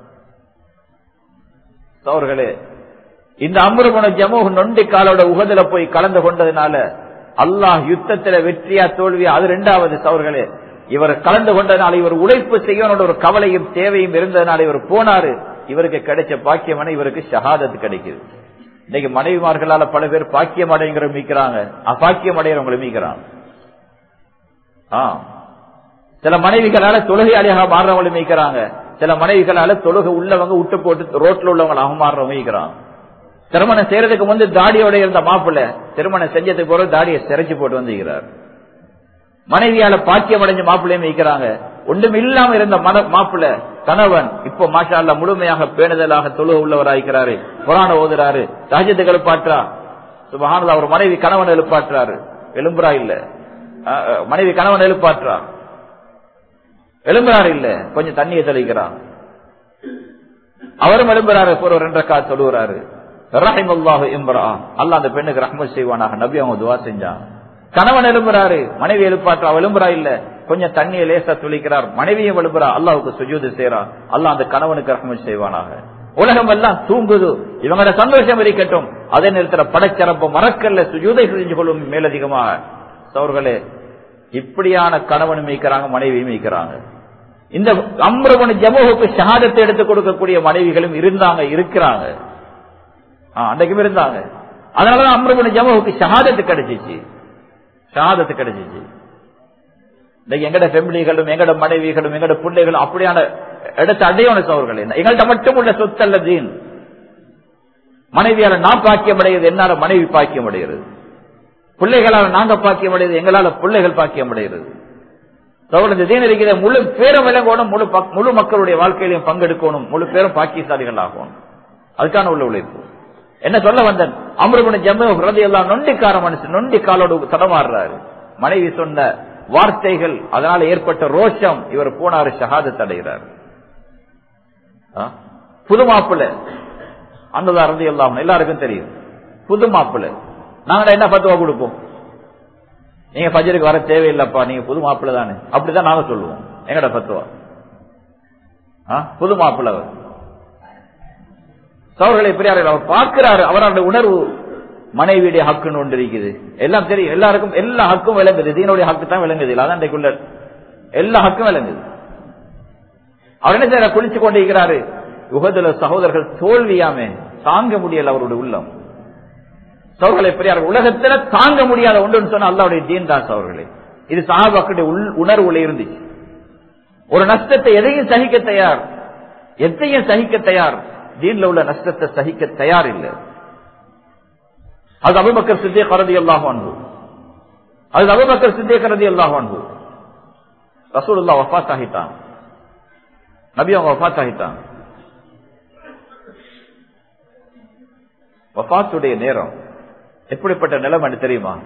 சோர்களே இந்த அம்ருகுண ஜமூஹ் நொண்டி காலோட உகதுல போய் கலந்து கொண்டதுனால அல்லாஹ் யுத்தத்துல வெற்றியா தோல்வியா அது ரெண்டாவது சவர்களே இவர் கலந்து கொண்டதுனால இவர் உழைப்பு செய்யணும் ஒரு கவலையும் தேவையும் இருந்ததுனால இவர் போனாரு இவருக்கு கிடைச்ச பாக்கியமான இவருக்கு ஷஹாதத் கிடைக்குது இன்னைக்கு மனைவிமார்களால பல பேர் பாக்கியம் அடைங்கிற மீக்கிறாங்க அபாக்கியம் அடைகிறவங்களை மீக்கிறாங்க ஆ சில மனைவிகளால தொழுகையாளியாக மாறுறவங்களும் மீக்கிறாங்க சில மனைவிகளால தொழுகை உள்ளவங்க விட்டு போட்டு ரோட்ல உள்ளவங்களாக மாறுறவங்க மீக்கிறாங்க திருமணம் செய்யறதுக்கு முன்பு தாடியோட இருந்த மாப்பிள்ள திருமணம் செஞ்சதுக்கு பிறகு தாடியை சிறைச்சு போட்டு வந்துகிறார் மனைவியால பாக்கியம் அடைஞ்ச மாப்பிள்ளையும் வைக்கிறாங்க ஒன்றும் இல்லாம இருந்த மன மாப்பிள்ள கணவன் இப்போ மாஷா அல்லாஹ் முழுமையாக பேணுதலாக தொழுக உள்ளவராய்க்கிறாரு புராண ஓதுறாரு சஹஜத்துக்கு எழுப்பாற்றா சுபஹானல்லாஹ் அவர் மனைவி கணவன் எழுப்பாற்றாரு எழும்புறா இல்ல அஹ், அஹ், மனைவி கணவன் எழுப்பாற்றா எழும்புறாரு இல்ல கொஞ்சம் தண்ணியை தெளிக்கிறான் அவரும் எழும்புறாரு ஒரு ரெண்டரை கால் சொல்லுறாரு ரஹிமல்லாஹு இம்ரா அல்லாஹ் அந்த பெண்ணுக்கு ரஹ்மத் செய்வானாக நபி அவங்க துவா செஞ்சாங்க கணவன் எழும்புறாரு மனைவி எழுப்பாற்றா அவ எழும்புறா இல்ல கொஞ்சம் தண்ணியை லேசா துளிக்கிறார் மனைவியும் எழும்புறா அல்லாஹ்வுக்கு சுஜூது செய்றா அல்லாஹ் அந்த கணவனுக்கு ரஹ்மத் செய்வானாக உலகம் எல்லாம் தூங்குது இவங்களோட சந்தோஷம் இருக்கட்டும் அதே நேரத்தில் படச்சிறப்பு மறக்கல்ல சுஜூதை செஞ்சு கொள்ளும் மேலதிகமாக சோர்களே இப்படியான கணவன் மீக்கிறாங்க மனைவி மீக்கிறாங்க இந்த அம்ரவன் ஜமோவுக்கு ஷஹாதத்தை எடுத்து கொடுக்கக்கூடிய மனைவிகளும் இருந்தாங்க இருக்கிறாங்க அன்றைக்கும் இருந்தாங்க அதனாலதான் அம்ரவன் ஜமோவுக்கு ஷஹாதத்து கிடைச்சிச்சு ஷஹாதத்து கிடைச்சிச்சு இன்னைக்கு எங்கட ஃபெமிலிகளும் எங்கட மனைவிகளும் எங்கட பிள்ளைகளும் அப்படியான இடத்தை அடையணும் சோர்கள் என்ன எங்கள்கிட்ட மட்டும் உள்ள சொத்து அல்ல தீன் மனைவியால நான் பாக்கியம் அடைகிறது என்னால மனைவி பாக்கியம் அடைகிறது பிள்ளைகளால் நாங்க பாக்கியம் அடைகிறது எங்களால பிள்ளைகள் பாக்கியம் அடைகிறது இந்த தீன் இருக்கிற முழு பேரும் விளங்கணும் முழு முழு மக்களுடைய வாழ்க்கையிலையும் பங்கெடுக்கணும் முழு பேரும் பாக்கியசாலிகள் ஆகணும் அதுக்கான உள்ள உழைப்பு என்ன சொல்ல வந்தன் அமருபுன ஜம்மு பிரதி எல்லாம் நொண்டிக்கார மனுஷன் நொண்டி காலோடு தடமாறுறாரு மனைவி சொன்ன வார்த்தைகள் அதனால ஏற்பட்ட ரோஷம் இவர் போனாரு ஷஹாதத் அடைகிறார் புது மாப்பிள்ள அந்த அறந்து எல்லாம் எல்லாருக்கும் தெரியும் புது மாப்பிள்ள நாங்க என்ன பத்துவா கொடுப்போம் நீங்க பஜருக்கு வர தேவையில்லைப்பா நீங்க புது மாப்பிள்ள தானே அப்படிதான் நாங்க சொல்லுவோம் எங்கட பத்துவா புது மாப்பிள்ள அவர் சவர்களை பெரியார்கள் அவர் பார்க்கிறாரு அவருடைய உணர்வு மனைவியுடைய ஹக்குன்னு ஒன்று இருக்குது எல்லாம் தெரியும் எல்லாருக்கும் எல்லா ஹக்கும் விளங்குது தீனுடைய ஹக்கு தான் விளங்குது அதான் இன்றைக்குள்ள எல்லா ஹக்கும் விளங்குது அவர் என்ன செய்ய குளிச்சு கொண்டிருக்கிறாரு யுகதுல சகோதரர்கள் தோல்வியாமே தாங்க முடியல அவருடைய உள்ளம் சவர்களை பெரியார் உலகத்துல தாங்க முடியாத ஒன்றுன்னு சொன்ன அல்லாவுடைய தீன் தான் சவர்களே இது சாபாக்களுடைய உணர்வுல இருந்துச்சு ஒரு நஷ்டத்தை எதையும் சகிக்க தயார் எதையும் சகிக்க தயார் தீன்ல உள்ள நஷ்டத்தை சகிக்க தயார் இல்லை அது அபுபக்கர் சித்திய கரதி அல்லாஹ் அன்பு அது அபுபக்கர் சித்திய கரதி அல்லாஹ் அன்பு ரசூலுல்லா வஃபாத் ஆகிட்டான் நபி அவங்க வஃபாத் ஆகிட்டான் வஃபாத்துடைய நேரம் எப்படிப்பட்ட நிலைமை தெரியுமா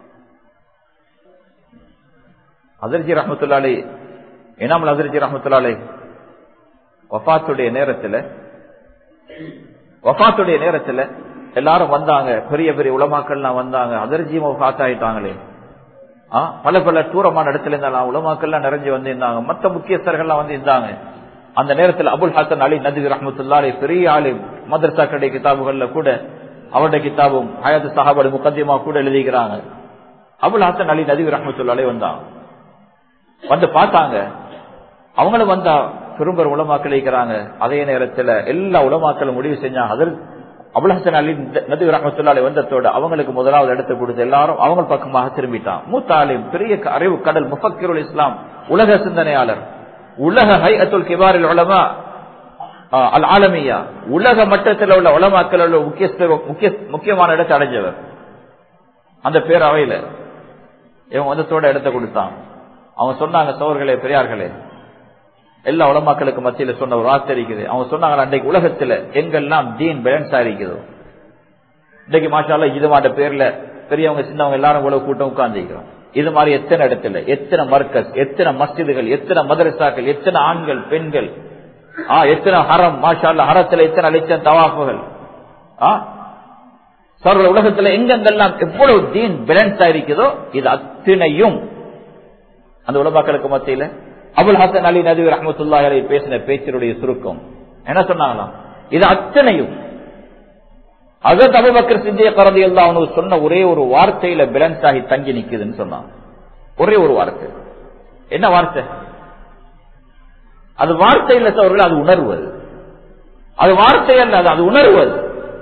அதிர்ஜி ரஹமத்துல்லாலே இனாமல் அதிர்ஜி ரஹமத்துல்லாலே வஃபாத்துடைய நேரத்தில் வஃபாத்துடைய நேரத்தில் எல்லாரும் வந்தாங்க பெரிய பெரிய உலமாக்கள்லாம் வந்தாங்க அதிர்ஜியும் வஃபாத் ஆயிட்டாங்களே பல பல தூரமான இடத்துல இருந்தாலும் உலமாக்கள்லாம் நிறைஞ்சு வந்து இருந்தாங்க மற்ற முக்கியஸ்தர்கள்லாம் வந்து இருந்தாங்க அந்த நேரத்தில் அபுல் ஹசன் அலி நதி ரஹமத்துல்லாலே பெரிய ஆளு மதரசா கடை கிதாபுகள்ல கூட அவருடைய கிதாபும் ஹயாத் சஹாபடு முகத்தியமா கூட எழுதிக்கிறாங்க அபுல் ஹசன் அலி நதி ரஹமத்துல்லாலே வந்தாங்க வந்து பார்த்தாங்க அவங்களும் வந்தா பெரும்பெரும் உலமாக்கள் இருக்கிறாங்க அதே நேரத்தில் எல்லா உலமாக்களும் முடிவு செஞ்சாங்க அதில் அபுல்ஹசன் அலி நதி ரஹமத்துல்லாலே வந்ததோடு அவங்களுக்கு முதலாவது இடத்தை கொடுத்து எல்லாரும் அவங்க பக்கமாக திரும்பிட்டான் மூத்தாலிம் பெரிய அறிவு கடல் முஃபக்கிருல் இஸ்லாம் உலக சிந்தனையாளர் உலக ஹை அத்துல் கிபாரில் உலமா அல் ஆலமியா உலக மட்டத்தில் உள்ள உலமாக்கள் உள்ள முக்கிய முக்கியமான இடத்தை அடைஞ்சவர் அந்த பேர் அவையில இவங்க வந்தத்தோட இடத்தை கொடுத்தான் அவங்க சொன்னாங்க சோர்களே பெரியார்களே எல்லா உலமாக்களுக்கு மத்தியில சொன்ன ஒரு வார்த்தை இருக்குது அவங்க சொன்னாங்க அன்றைக்கு உலகத்துல எங்கெல்லாம் தீன் பேலன்ஸ் ஆயிருக்குதோ இன்னைக்கு மாஷால இது மாட்ட பேர்ல பெரியவங்க சின்னவங்க எல்லாரும் இவ்வளவு கூட்டம் உட்கார்ந்துக்கிறோம் இது மாதிரி எத்தனை இடத்துல எத்தனை மர்க்கஸ் எத்தனை மஸ்ஜிதுகள் எத்தனை மதரசாக்கள் எத்தனை ஆண்கள் பெண்கள் ஆ எத்தனை ஹரம் மாஷால ஹரத்துல எத்தனை லட்சம் தவாஃபுகள் ஆ சர்வ உலகத்துல எங்கெங்கெல்லாம் எவ்வளவு தீன் பேலன்ஸ் ஆயிருக்குதோ இது அத்தனையும் அந்த உலமாக்களுக்கு மத்தியில அபுல் ஹசன் அலி நதி ரஹமத்துல்லா அலி பேசின பேச்சினுடைய சுருக்கம் என்ன சொன்னாங்களாம் இது அத்தனையும் அதற்கு அபுபக்கர் சிந்திய கரதி எல்லாம் அவனுக்கு சொன்ன ஒரே ஒரு வார்த்தையில பேலன்ஸ் ஆகி தங்கி நிக்குதுன்னு சொன்னான் ஒரே ஒரு வார்த்தை என்ன வார்த்தை அது வார்த்தை இல்ல அவர்கள் அது உணர்வது அது வார்த்தை அல்ல அது அது உணர்வது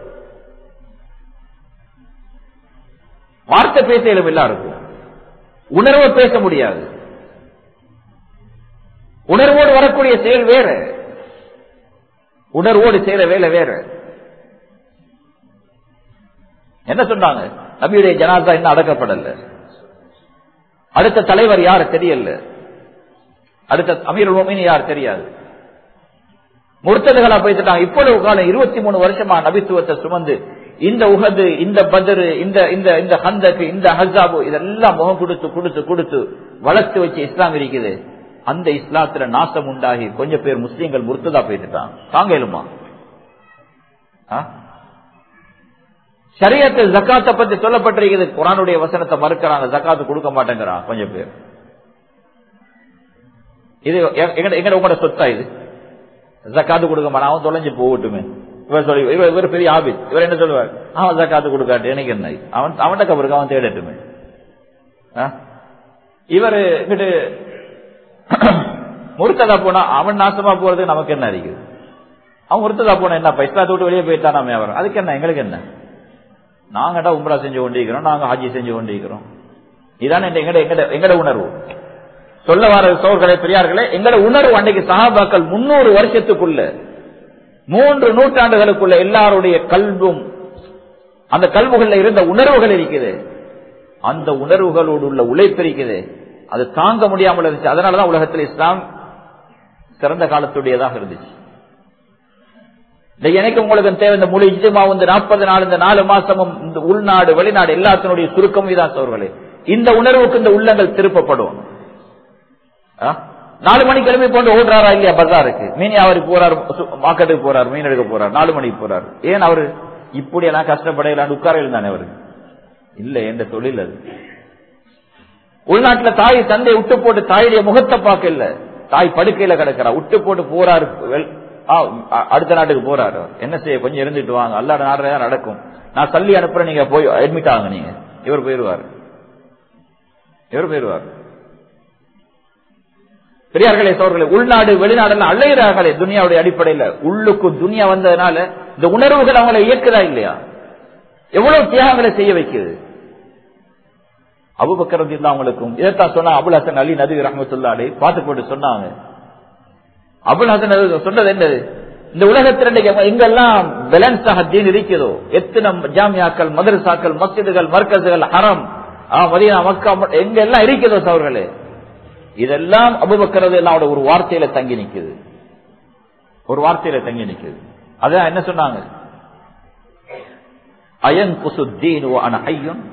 வார்த்தை பேச இயலும் எல்லாருக்கும் உணர்வை பேச முடியாது உணர்வோடு வரக்கூடிய செயல் வேற உணர்வோடு செய்யற வேலை வேற என்ன சொன்னாங்க நபியுடைய ஜனாதா இன்னும் அடக்கப்படல அடுத்த தலைவர் யார் தெரியல அடுத்த அமீர் மோமின் யார் தெரியாது முர்த்ததுகளா போயிட்டாங்க இவ்வளவு காலம் இருபத்தி மூணு வருஷமா நபித்துவத்தை சுமந்து இந்த உகது இந்த பதரு இந்த இந்த இந்த ஹந்தக்கு இந்த ஹசாபு இதெல்லாம் முகம் கொடுத்து கொடுத்து கொடுத்து வளர்த்து வச்சு இஸ்லாம் இருக்குது அந்த இஸ்லாத்துல நாசம் உண்டாகி கொஞ்சம் பேர் முஸ்லீம்கள் முர்த்ததா போயிட்டுட்டான் தாங்க இயலுமா சரியத்து ஜக்காத்தை பத்தி சொல்லப்பட்டிருக்கிறது குரானுடைய வசனத்தை மறுக்கிறாங்க ஜக்காத்து கொடுக்க மாட்டேங்கிறான் கொஞ்சம் பேர் இது எங்கட உங்களோட சொத்தா இது ஜக்காத்து கொடுக்க மாட்டான் அவன் தொலைஞ்சு போகட்டுமே இவர் சொல்லி இவர் இவர் பெரிய ஆபித் இவர் என்ன சொல்லுவார் அவன் ஜக்காத்து கொடுக்காட்டு எனக்கு என்ன அவன் அவன்கிட்ட கபருக்கு அவன் தேடட்டுமே இவர் இங்கிட்டு முருத்ததா போனா அவன் நாசமா போறது நமக்கு என்ன இருக்குது அவன் முருத்ததா போனா என்ன இஸ்லாத்தை விட்டு வெளியே போயிட்டா நாம வியாபாரம் அதுக்கு என்ன எங்களுக்கு என்ன நாங்கடா உம்ரா செஞ்சு கொண்டிருக்கிறோம் நாங்க ஹாஜி செஞ்சு கொண்டிருக்கிறோம் இதான எங்கட எங்கட எங்கட உணர்வு சொல்ல வர சோர்களே பெரியார்களே எங்கட உணர்வு அன்றைக்கு சஹாபாக்கள் முன்னூறு வருஷத்துக்குள்ள மூன்று நூற்றாண்டுகளுக்குள்ள எல்லாருடைய கல்வும் அந்த கல்வுகள்ல இருந்த உணர்வுகள் இருக்குது அந்த உணர்வுகளோடு உள்ள உழைப்பு இருக்குது அது தாங்க முடியாமல் இருந்துச்சு அதனாலதான் உலகத்தில் இஸ்லாம் சிறந்த காலத்துடையதாக இருந்துச்சு எனக்கு உங்களுக்கு தேவை இந்த முழு இஜமா வந்து நாற்பது நாள் இந்த நாலு மாசமும் இந்த உள்நாடு வெளிநாடு எல்லாத்தினுடைய சுருக்கம் இதான் சோர்களே இந்த உணர்வுக்கு இந்த உள்ளங்கள் திருப்பப்படும் நாலு மணி கிளம்பி போன்று ஓடுறாரா இல்லையா பஜாருக்கு மீன் வியாபாரி போறாரு மார்க்கெட்டுக்கு போறாரு மீன் எடுக்க போறாரு நாலு மணிக்கு போறாரு ஏன் அவரு இப்படி எல்லாம் கஷ்டப்படையலாம் உட்கார தானே அவரு இல்ல எந்த தொழில் அது உள்நாட்டுல தாய் தந்தை விட்டு போட்டு தாயுடைய முகத்தை பார்க்க இல்ல தாய் படுக்கையில கிடக்கிறா விட்டு போட்டு போறாரு அடுத்த நாட்டுக்கு போறாரு என்ன செய்ய கொஞ்சம் இருந்துட்டு வாங்க அல்லாட நாடுறதா நடக்கும் நான் தள்ளி அனுப்புறேன் நீங்க போய் அட்மிட் ஆகுங்க நீங்க இவர் போயிருவாரு இவர் போயிருவார் பெரியார்களே சோர்களே உள்நாடு வெளிநாடுலாம் அழைகிறார்களே துனியாவுடைய அடிப்படையில் உள்ளுக்கு துனியா வந்ததுனால இந்த உணர்வுகள் அவங்களை இயக்குதா இல்லையா எவ்வளவு தியாகங்களை செய்ய வைக்குது அபுபக்கரது இல்ல அவங்களுக்கும் இதைத்தான் சொன்னா அபுல் ஹசன் அலி நதி ரஹமத்துல்லாடி பார்த்து போட்டு சொன்னாங்க அபுல் ஹசன் சொன்னது என்னது இந்த உலகத்தில் எங்கெல்லாம் பேலன்ஸாக தீன் இருக்கிறதோ எத்தனை ஜாமியாக்கள் மதரசாக்கள் மஸ்ஜிதுகள் மர்கசுகள் ஹரம் மதீனா மக்கா எங்க எல்லாம் இருக்கிறதோ சவர்களே இதெல்லாம் அபுபக்கிறது எல்லாம் ஒரு வார்த்தையில தங்கி நிக்குது ஒரு வார்த்தையில தங்கி நிக்குது அதான் என்ன சொன்னாங்க அயன் குசுத்தீன் அன ஐயும்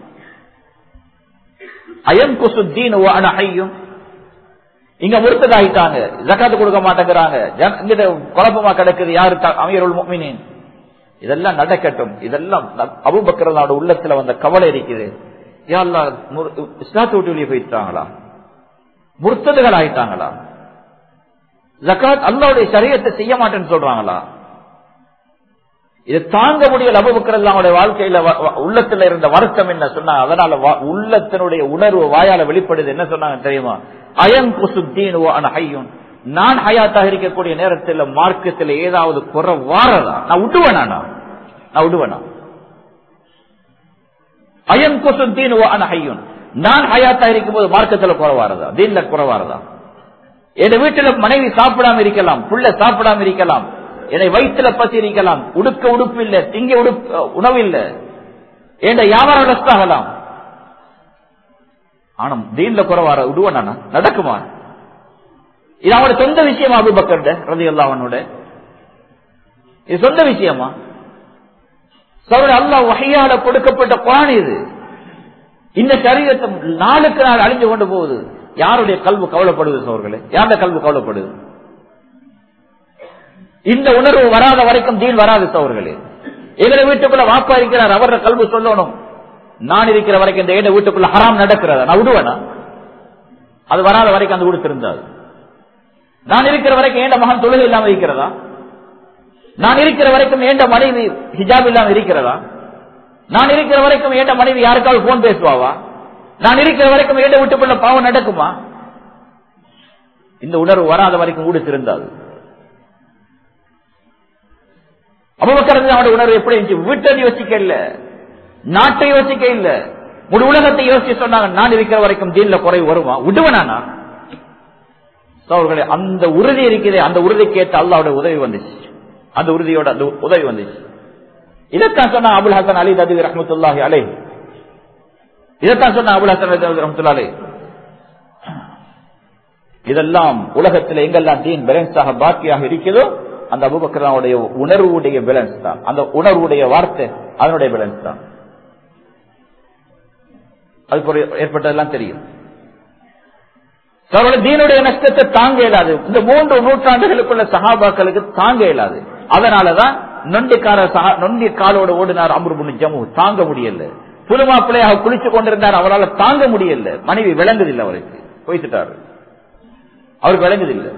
அயன் குசுத்தீன் அன ஐயும் இங்க முறுத்ததாயிட்டாங்க ஜக்காத்து கொடுக்க மாட்டேங்கிறாங்க இங்கிட்ட குழப்பமா கிடக்குது யாரு அமையருள் மீனின் இதெல்லாம் நடக்கட்டும் இதெல்லாம் அபுபக்கரனோட உள்ளத்துல வந்த கவலை இருக்குது இஸ்லாத்து விட்டு வெளியே போயிட்டாங்களா முர்த்ததுகள் ஆயிட்டாங்களா ஜக்காத் அல்லாவுடைய சரியத்தை செய்ய மாட்டேன்னு சொல்றாங்களா இது தாங்க முடியல அபுபக்கரது அவனுடைய வாழ்க்கையில உள்ளத்துல இருந்த வருத்தம் என்ன சொன்னாங்க அதனால உள்ளத்தினுடைய உணர்வு வாயால வெளிப்படுது என்ன சொன்னாங்க தெரியுமா அயன் குசுத்தீன் ஐயும் நான் ஹயாத்தாக இருக்கக்கூடிய நேரத்தில் மார்க்கத்தில் ஏதாவது குறை வாரதா நான் விடுவேனா நான் விடுவேனா அயன் குசுத்தீன் ஐயும் நான் ஹயாத்தா இருக்கும் போது மார்க்கத்தில் குறவாரதா தீன்ல குறவாரதா என் வீட்டுல மனைவி சாப்பிடாம இருக்கலாம் புள்ள சாப்பிடாம இருக்கலாம் என்னை வயிற்றுல பசி இருக்கலாம் உடுக்க உடுப்பு இல்ல திங்க உடுப்பு உணவு இல்ல என் வியாபாரம் நஷ்டம் ஆகலாம் ஆனா தீன்ல குறவார விடுவானா நடக்குமா இது அவனோட சொந்த விஷயமா அபுபக்கர் ரதி அல்லாவனோட இது சொந்த விஷயமா சவுர அல்லா வகையால கொடுக்கப்பட்ட குரான் இது இந்த சரீரத்தை நாளுக்கு நாள் அழிஞ்சு கொண்டு போகுது யாருடைய கல்வி கவலைப்படுது சோர்களே யாருடைய கல்வி கவலைப்படுது இந்த உணர்வு வராத வரைக்கும் தீன் வராது சோர்களே எங்களை வீட்டுக்குள்ள வாப்பா இருக்கிறார் அவரோட கல்வி சொல்லணும் நான் இருக்கிற வரைக்கும் இந்த ஏட வீட்டுக்குள்ள ஹராம் நடக்கிறதா நான் விடுவேனா அது வராத வரைக்கும் அந்த வீடு திருந்தாது நான் இருக்கிற வரைக்கும் ஏண்ட மகன் தொழுகை இல்லாம இருக்கிறதா நான் இருக்கிற வரைக்கும் ஏண்ட மனைவி ஹிஜாப் இல்லாம இருக்கிறதா நான் இருக்கிற வரைக்கும் ஏண்ட மனைவி யாருக்காவது போன் பேசுவாவா நான் இருக்கிற வரைக்கும் ஏண்ட வீட்டுக்குள்ள பாவம் நடக்குமா இந்த உணர்வு வராத வரைக்கும் வீடு திருந்தாது அபுபக்கரது அவனோட உணர்வு எப்படி இருந்துச்சு வீட்டை யோசிக்க இல்ல நாட்டை யோசிக்க இல்ல முழு உலகத்தை யோசிச்சு சொன்னாங்க நான் இருக்கிற வரைக்கும் தீன்ல குறை வருமா விடுவனா அவர்களே அந்த உறுதி இருக்கிறதே அந்த உறுதி கேட்டு அல்லாவோட உதவி வந்துச்சு அந்த உறுதியோட அந்த உதவி வந்துச்சு இதைத்தான் சொன்ன அபுல் ஹசன் அலி ததி ரஹமத்துல்லாஹி அலை இதைத்தான் சொன்ன அபுல் ஹசன் அலி ரஹமத்துல்லா அலை இதெல்லாம் உலகத்தில் எங்கெல்லாம் தீன் பேலன்ஸாக பாக்கியாக இருக்கிறதோ அந்த அபுபக்கரனுடைய உணர்வுடைய பேலன்ஸ் தான் அந்த உணர்வுடைய வார்த்தை அதனுடைய பேலன்ஸ் தான் அது ஏற்பட்டதெல்லாம் தெரியும் அவருடைய தீனுடைய நஷ்டத்தை தாங்க இயலாது இந்த மூன்று நூற்றாண்டுகளுக்குள்ள சகாபாக்களுக்கு தாங்க இயலாது அதனாலதான் நொண்டிக்கார நொண்டி காலோட ஓடினார் அமர்புனு ஜம்மு தாங்க முடியல புதுமா பிள்ளையாக குளிச்சு கொண்டிருந்தார் அவரால் தாங்க முடியல மனைவி விளங்குதில்லை அவருக்கு போய்த்துட்டாரு அவருக்கு விளங்குதில்லை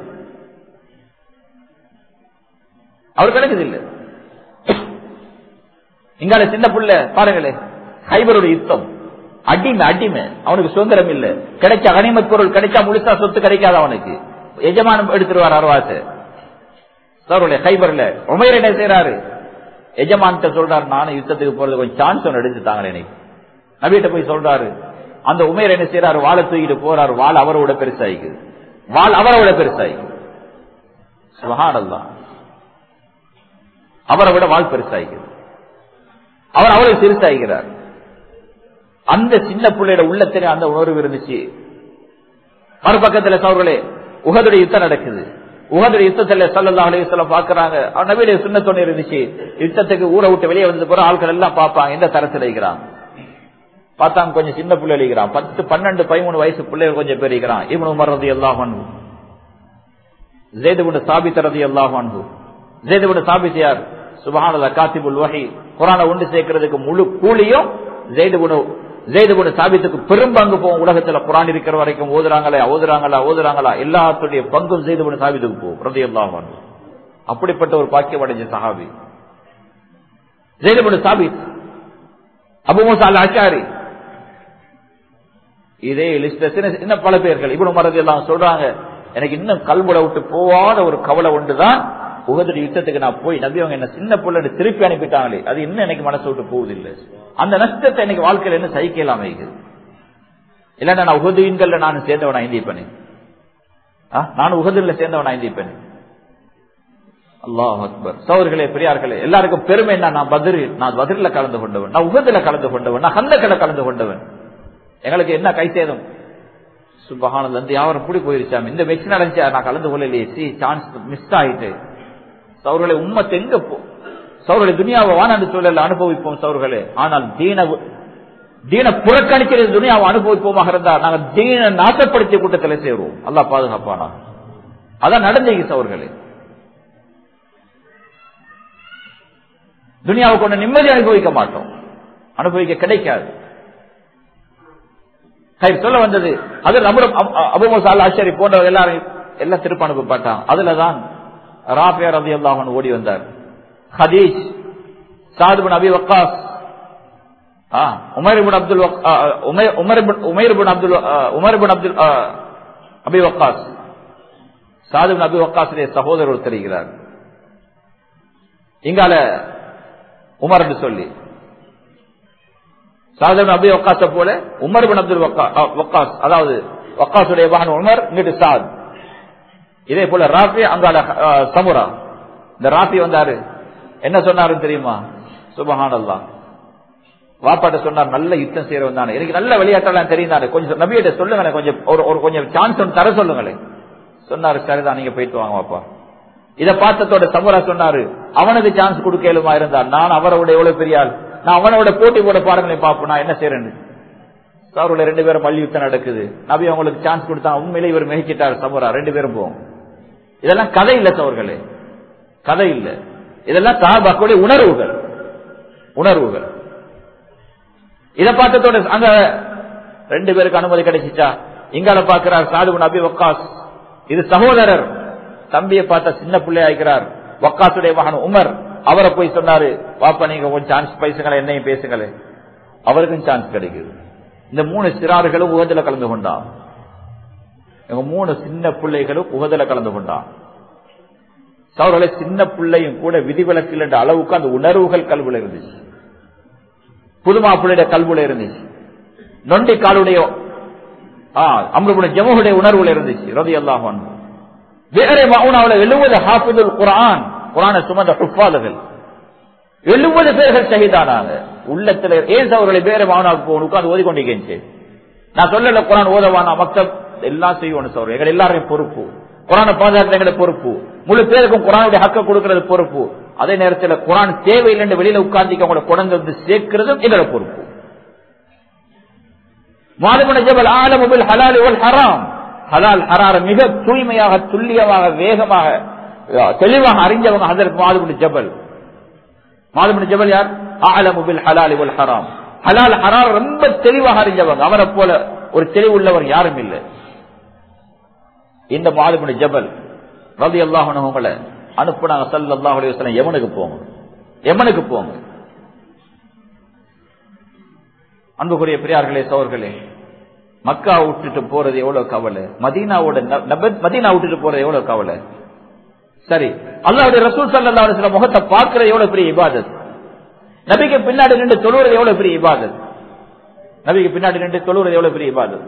அவருக்கு விளங்குதில்லை இங்கால சின்ன புள்ள பாருங்களே ஹைபருடைய யுத்தம் அடிமை அடிமை அவனுக்கு சுதந்திரம் இல்ல கிடைச்ச கனிமத் பொருள் கிடைச்சா முழுசா சொத்து கிடைக்காது அவனுக்கு எஜமானம் எடுத்துருவார் அரவாசு சவருடைய கைபர்ல உமையர் என்ன செய்யறாரு எஜமான்கிட்ட சொல்றாரு நானும் யுத்தத்துக்கு போறது கொஞ்சம் சான்ஸ் ஒன்று எடுத்து தாங்க எனக்கு நபிகிட்ட போய் சொல்றாரு அந்த உமையர் என்ன செய்யறாரு வாழை தூக்கிட்டு போறாரு வாள் அவரோட பெருசாயிக்குது வாள் அவரோட பெருசாயிக்குது சுகானல்லாம் அவரை விட வாழ் பெருசாகிறது அவர் அவ்வளவு சிறுசாகிறார் அந்த சின்ன பிள்ளையோட உள்ளத்திலே அந்த உணர்வு இருந்துச்சு மறுபக்கத்துல சவர்களே உகதுடைய யுத்தம் நடக்குது உகதுடைய யுத்தத்துல சல்லல்லா அலைய பாக்குறாங்க நவீன சுண்ணத்தொன்னு இருந்துச்சு யுத்தத்துக்கு ஊரை விட்டு வெளியே வந்தது போற ஆட்கள் எல்லாம் பார்ப்பாங்க எந்த தரத்தில் இருக்கிறான் பார்த்தாங்க கொஞ்சம் சின்ன பிள்ளை இருக்கிறான் பத்து பன்னெண்டு பதிமூணு வயசு பிள்ளைகள் கொஞ்சம் பேர் இருக்கிறான் இவனு மறது எல்லாம் ஜேதுபுண்டு சாபித்தரது எல்லாம் அன்பு ஜெய்துபுட சாபித் யார் சுபஹானத காத்திபுல் வகை குரான ஒன்று சேர்க்கறதுக்கு முழு கூலியும் ஜெய்துபுடு ஜெய்துபுட சாபித்துக்கு பெரும் பங்கு போகும் உலகத்துல குரான் இருக்கிற வரைக்கும் ஓதுறாங்களா ஓதுறாங்களா ஓதுறாங்களா எல்லாத்துடைய பங்கும் ஜெய்துபுட சாபித்துக்கு போகும் ரதி எல்லாம் அப்படிப்பட்ட ஒரு பாக்கியம் அடைஞ்ச சஹாபி ஜெய்துபுட சாபித் அபுமோசா அல் அச்சாரி இதே லிஸ்ட் இன்னும் பல பேர்கள் இவ்வளவு மரது எல்லாம் சொல்றாங்க எனக்கு இன்னும் கல்புட விட்டு போவாத ஒரு கவலை ஒன்றுதான் உகதுடைய யுத்தத்துக்கு நான் போய் நபி அவங்க என்ன சின்ன பிள்ளை திருப்பி அனுப்பிட்டாங்களே அது இன்னும் எனக்கு மனசு விட்டு போவதில்லை அந்த நஷ்டத்தை எனக்கு வாழ்க்கையில என்ன சகிக்கலாம் வைக்குது இல்லன்னா நான் உகதுவின்கள்ல நான் சேர்ந்தவனா இந்திப்பனே நான் உகதுல சேர்ந்தவனா இந்திப்பனே அல்லாஹ் அக்பர் சௌர்களே பெரியார்களே எல்லாருக்கும் பெருமை என்ன நான் பதிரு நான் பதிரில கலந்து கொண்டவன் நான் உகதுல கலந்து கொண்டவன் நான் ஹந்தக்கல கலந்து கொண்டவன் எங்களுக்கு என்ன கை சேதம் சுபகானது வந்து யாரும் கூடி போயிருச்சாம் இந்த மெக்ஸ் நடந்துச்சா நான் கலந்து கொள்ளலையே சி சான்ஸ் மிஸ் ஆயிட்டு சௌர்களை உண்மத்தை எங்க போ சௌர்களை துனியாவை வானாண்டு சூழல அனுபவிப்போம் சௌர்களே ஆனால் தீன தீன புறக்கணிக்கிறது துனியாவை அனுபவிப்போமாக இருந்தா நாங்க தீன நாசப்படுத்திய கூட்டத்தில் சேருவோம் அல்லா பாதுகாப்பானா அதான் நடந்தீங்க சௌர்களே துனியாவை கொண்டு நிம்மதி அனுபவிக்க மாட்டோம் அனுபவிக்க கிடைக்காது சொல்ல வந்தது அது அபுமசால் ஆச்சரி போன்ற எல்லாரும் எல்லாம் திருப்ப அனுப்பப்பட்டான் அதுலதான் ராபியா ரதி அல்லாஹன் ஓடி வந்தார் ஹதீஜ் சாதுபின் அபி வக்காஸ் உமர் அப்துல் உமர் அப்துல் உமர் அப்துல் அபி வக்காஸ் சாதுபின் அபி வக்காசுடைய சகோதரர் தெரிகிறார் இங்கால உமர் என்று சொல்லி சாதவன் அபி வக்காச போல உமர் பின் அப்துல் வக்காஸ் அதாவது வக்காசுடைய மகன் உமர் இங்கிட்டு சாத் இதே போல ராபி அங்கால சமுரா இந்த ராபி வந்தாரு என்ன சொன்னாரு தெரியுமா சுபஹான் அல்லா வாப்பாட்ட சொன்னார் நல்ல யுத்தம் செய்யற வந்தானே எனக்கு நல்ல விளையாட்டெல்லாம் தெரியும் கொஞ்சம் நபியிட்ட சொல்லுங்களேன் கொஞ்சம் ஒரு ஒரு கொஞ்சம் சான்ஸ் ஒன்று தர சொல்லுங்களேன் சொன்னாரு சரிதான் நீங்க போயிட்டு வாங்க வாப்பா இதை பார்த்ததோட சமுரா சொன்னாரு அவனுக்கு சான்ஸ் கொடுக்கலுமா இருந்தார் நான் அவரோட எவ்வளவு பெரிய ஆள் நான் அவனோட போட்டி போட பாருங்களை பார்ப்போம் நான் என்ன செய்யறேன்னு அவரோட ரெண்டு பேரும் மல்லி யுத்தம் நடக்குது நபி அவங்களுக்கு சான்ஸ் கொடுத்தா உண்மையிலே இவர் மிகச்சிட்டார் சமுரா ரெண்டு பேரும் போவோம் இதெல்லாம் கதை இல்ல சவர்களே கதை இல்ல இதெல்லாம் தாபாக்குடைய உணர்வுகள் உணர்வுகள் இதை பார்த்ததோட அங்க ரெண்டு பேருக்கு அனுமதி கிடைச்சிச்சா இங்கால பாக்குறார் சாது நபி வக்காஸ் இது சகோதரர் தம்பியை பார்த்த சின்ன பிள்ளை ஆகிறார் வக்காசுடைய மகன் உமர் அவரை போய் சொன்னாரு பாப்பா நீங்க கொஞ்சம் சான்ஸ் பேசுங்களேன் என்னையும் பேசுங்களேன் அவருக்கும் சான்ஸ் கிடைக்குது இந்த மூணு சிறார்களும் உகதில கலந்து கொண்டான் எங்க மூணு சின்ன பிள்ளைகளும் உகதில கலந்து கொண்டான் சவர்களை சின்ன பிள்ளையும் கூட விதிவிலக்கில் என்ற அளவுக்கு அந்த உணர்வுகள் கல்வில இருந்துச்சு புதுமா பிள்ளைய கல்வில இருந்துச்சு நொண்டி காலுடைய அம்ருடைய ஜமுடைய உணர்வுல இருந்துச்சு ரதி அல்லாஹ் வேற மவுனாவில் எழுபது ஹாஃபிதுல் குரான் குரானை சுமந்த ஹுஃபாதுகள் எழுபது பேர்கள் ஷஹீதானாங்க உள்ளத்துல ஏன் அவர்களை வேற மவுனாவுக்கு போகணும் உட்கார்ந்து ஓதி கொண்டிருக்கேன் நான் சொல்லல குரான் ஓதவானா மக்தப் எல்லாம் செய்யணும் சார் எங்க எல்லாரையும் பொறுப்பு குரானை பாதுகாக்கிறது எங்களை பொறுப்பு முழு பேருக்கும் குரானுடைய ஹக்க கொடுக்கறது பொறுப்பு அதே நேரத்தில் குரான் தேவையில்லை வெளியில உட்கார்ந்து அவங்களோட குழந்தை வந்து சேர்க்கிறதும் எங்களோட பொறுப்பு மாதமுன ஜபல் ஆலமுபில் ஹலால் ஹராம் ஹலால் ஹரார மிக தூய்மையாக துல்லியமாக வேகமாக தெளிவாக அறிஞ்சவங்க அதற்கு மாதுபுன் ஜபல் மாதுபுன் ஜபல் யார் ஆலமுபில் ஹலால் இவல் ஹராம் ஹலால் ஹரார் ரொம்ப தெளிவாக அறிஞ்சவங்க அவரை போல ஒரு தெளிவுள்ளவர் யாரும் இல்லை இந்த மாதுபுன் ஜபல் ரவி அல்லாஹுங்களை அனுப்புனாங்க சல் அல்லாஹ் எமனுக்கு போங்க எமனுக்கு போங்க அன்புக்குரிய பெரியார்களே சோர்களே மக்கா விட்டுட்டு போறது எவ்வளவு கவலை மதீனாவோட ந- நப- மதீனா விட்டுட்டு போறது எவ்வளவு கவலை சரி அல்லாவுடைய ரசூல் சல்லா சில முகத்தை பார்க்கிறது எவ்வளவு பெரிய இபாதத் நபிக்கு பின்னாடி நின்று தொழுவது எவ்வளவு பெரிய இபாதத் நபிக்கு பின்னாடி நின்று தொழுவது எவ்வளவு பெரிய இபாதத்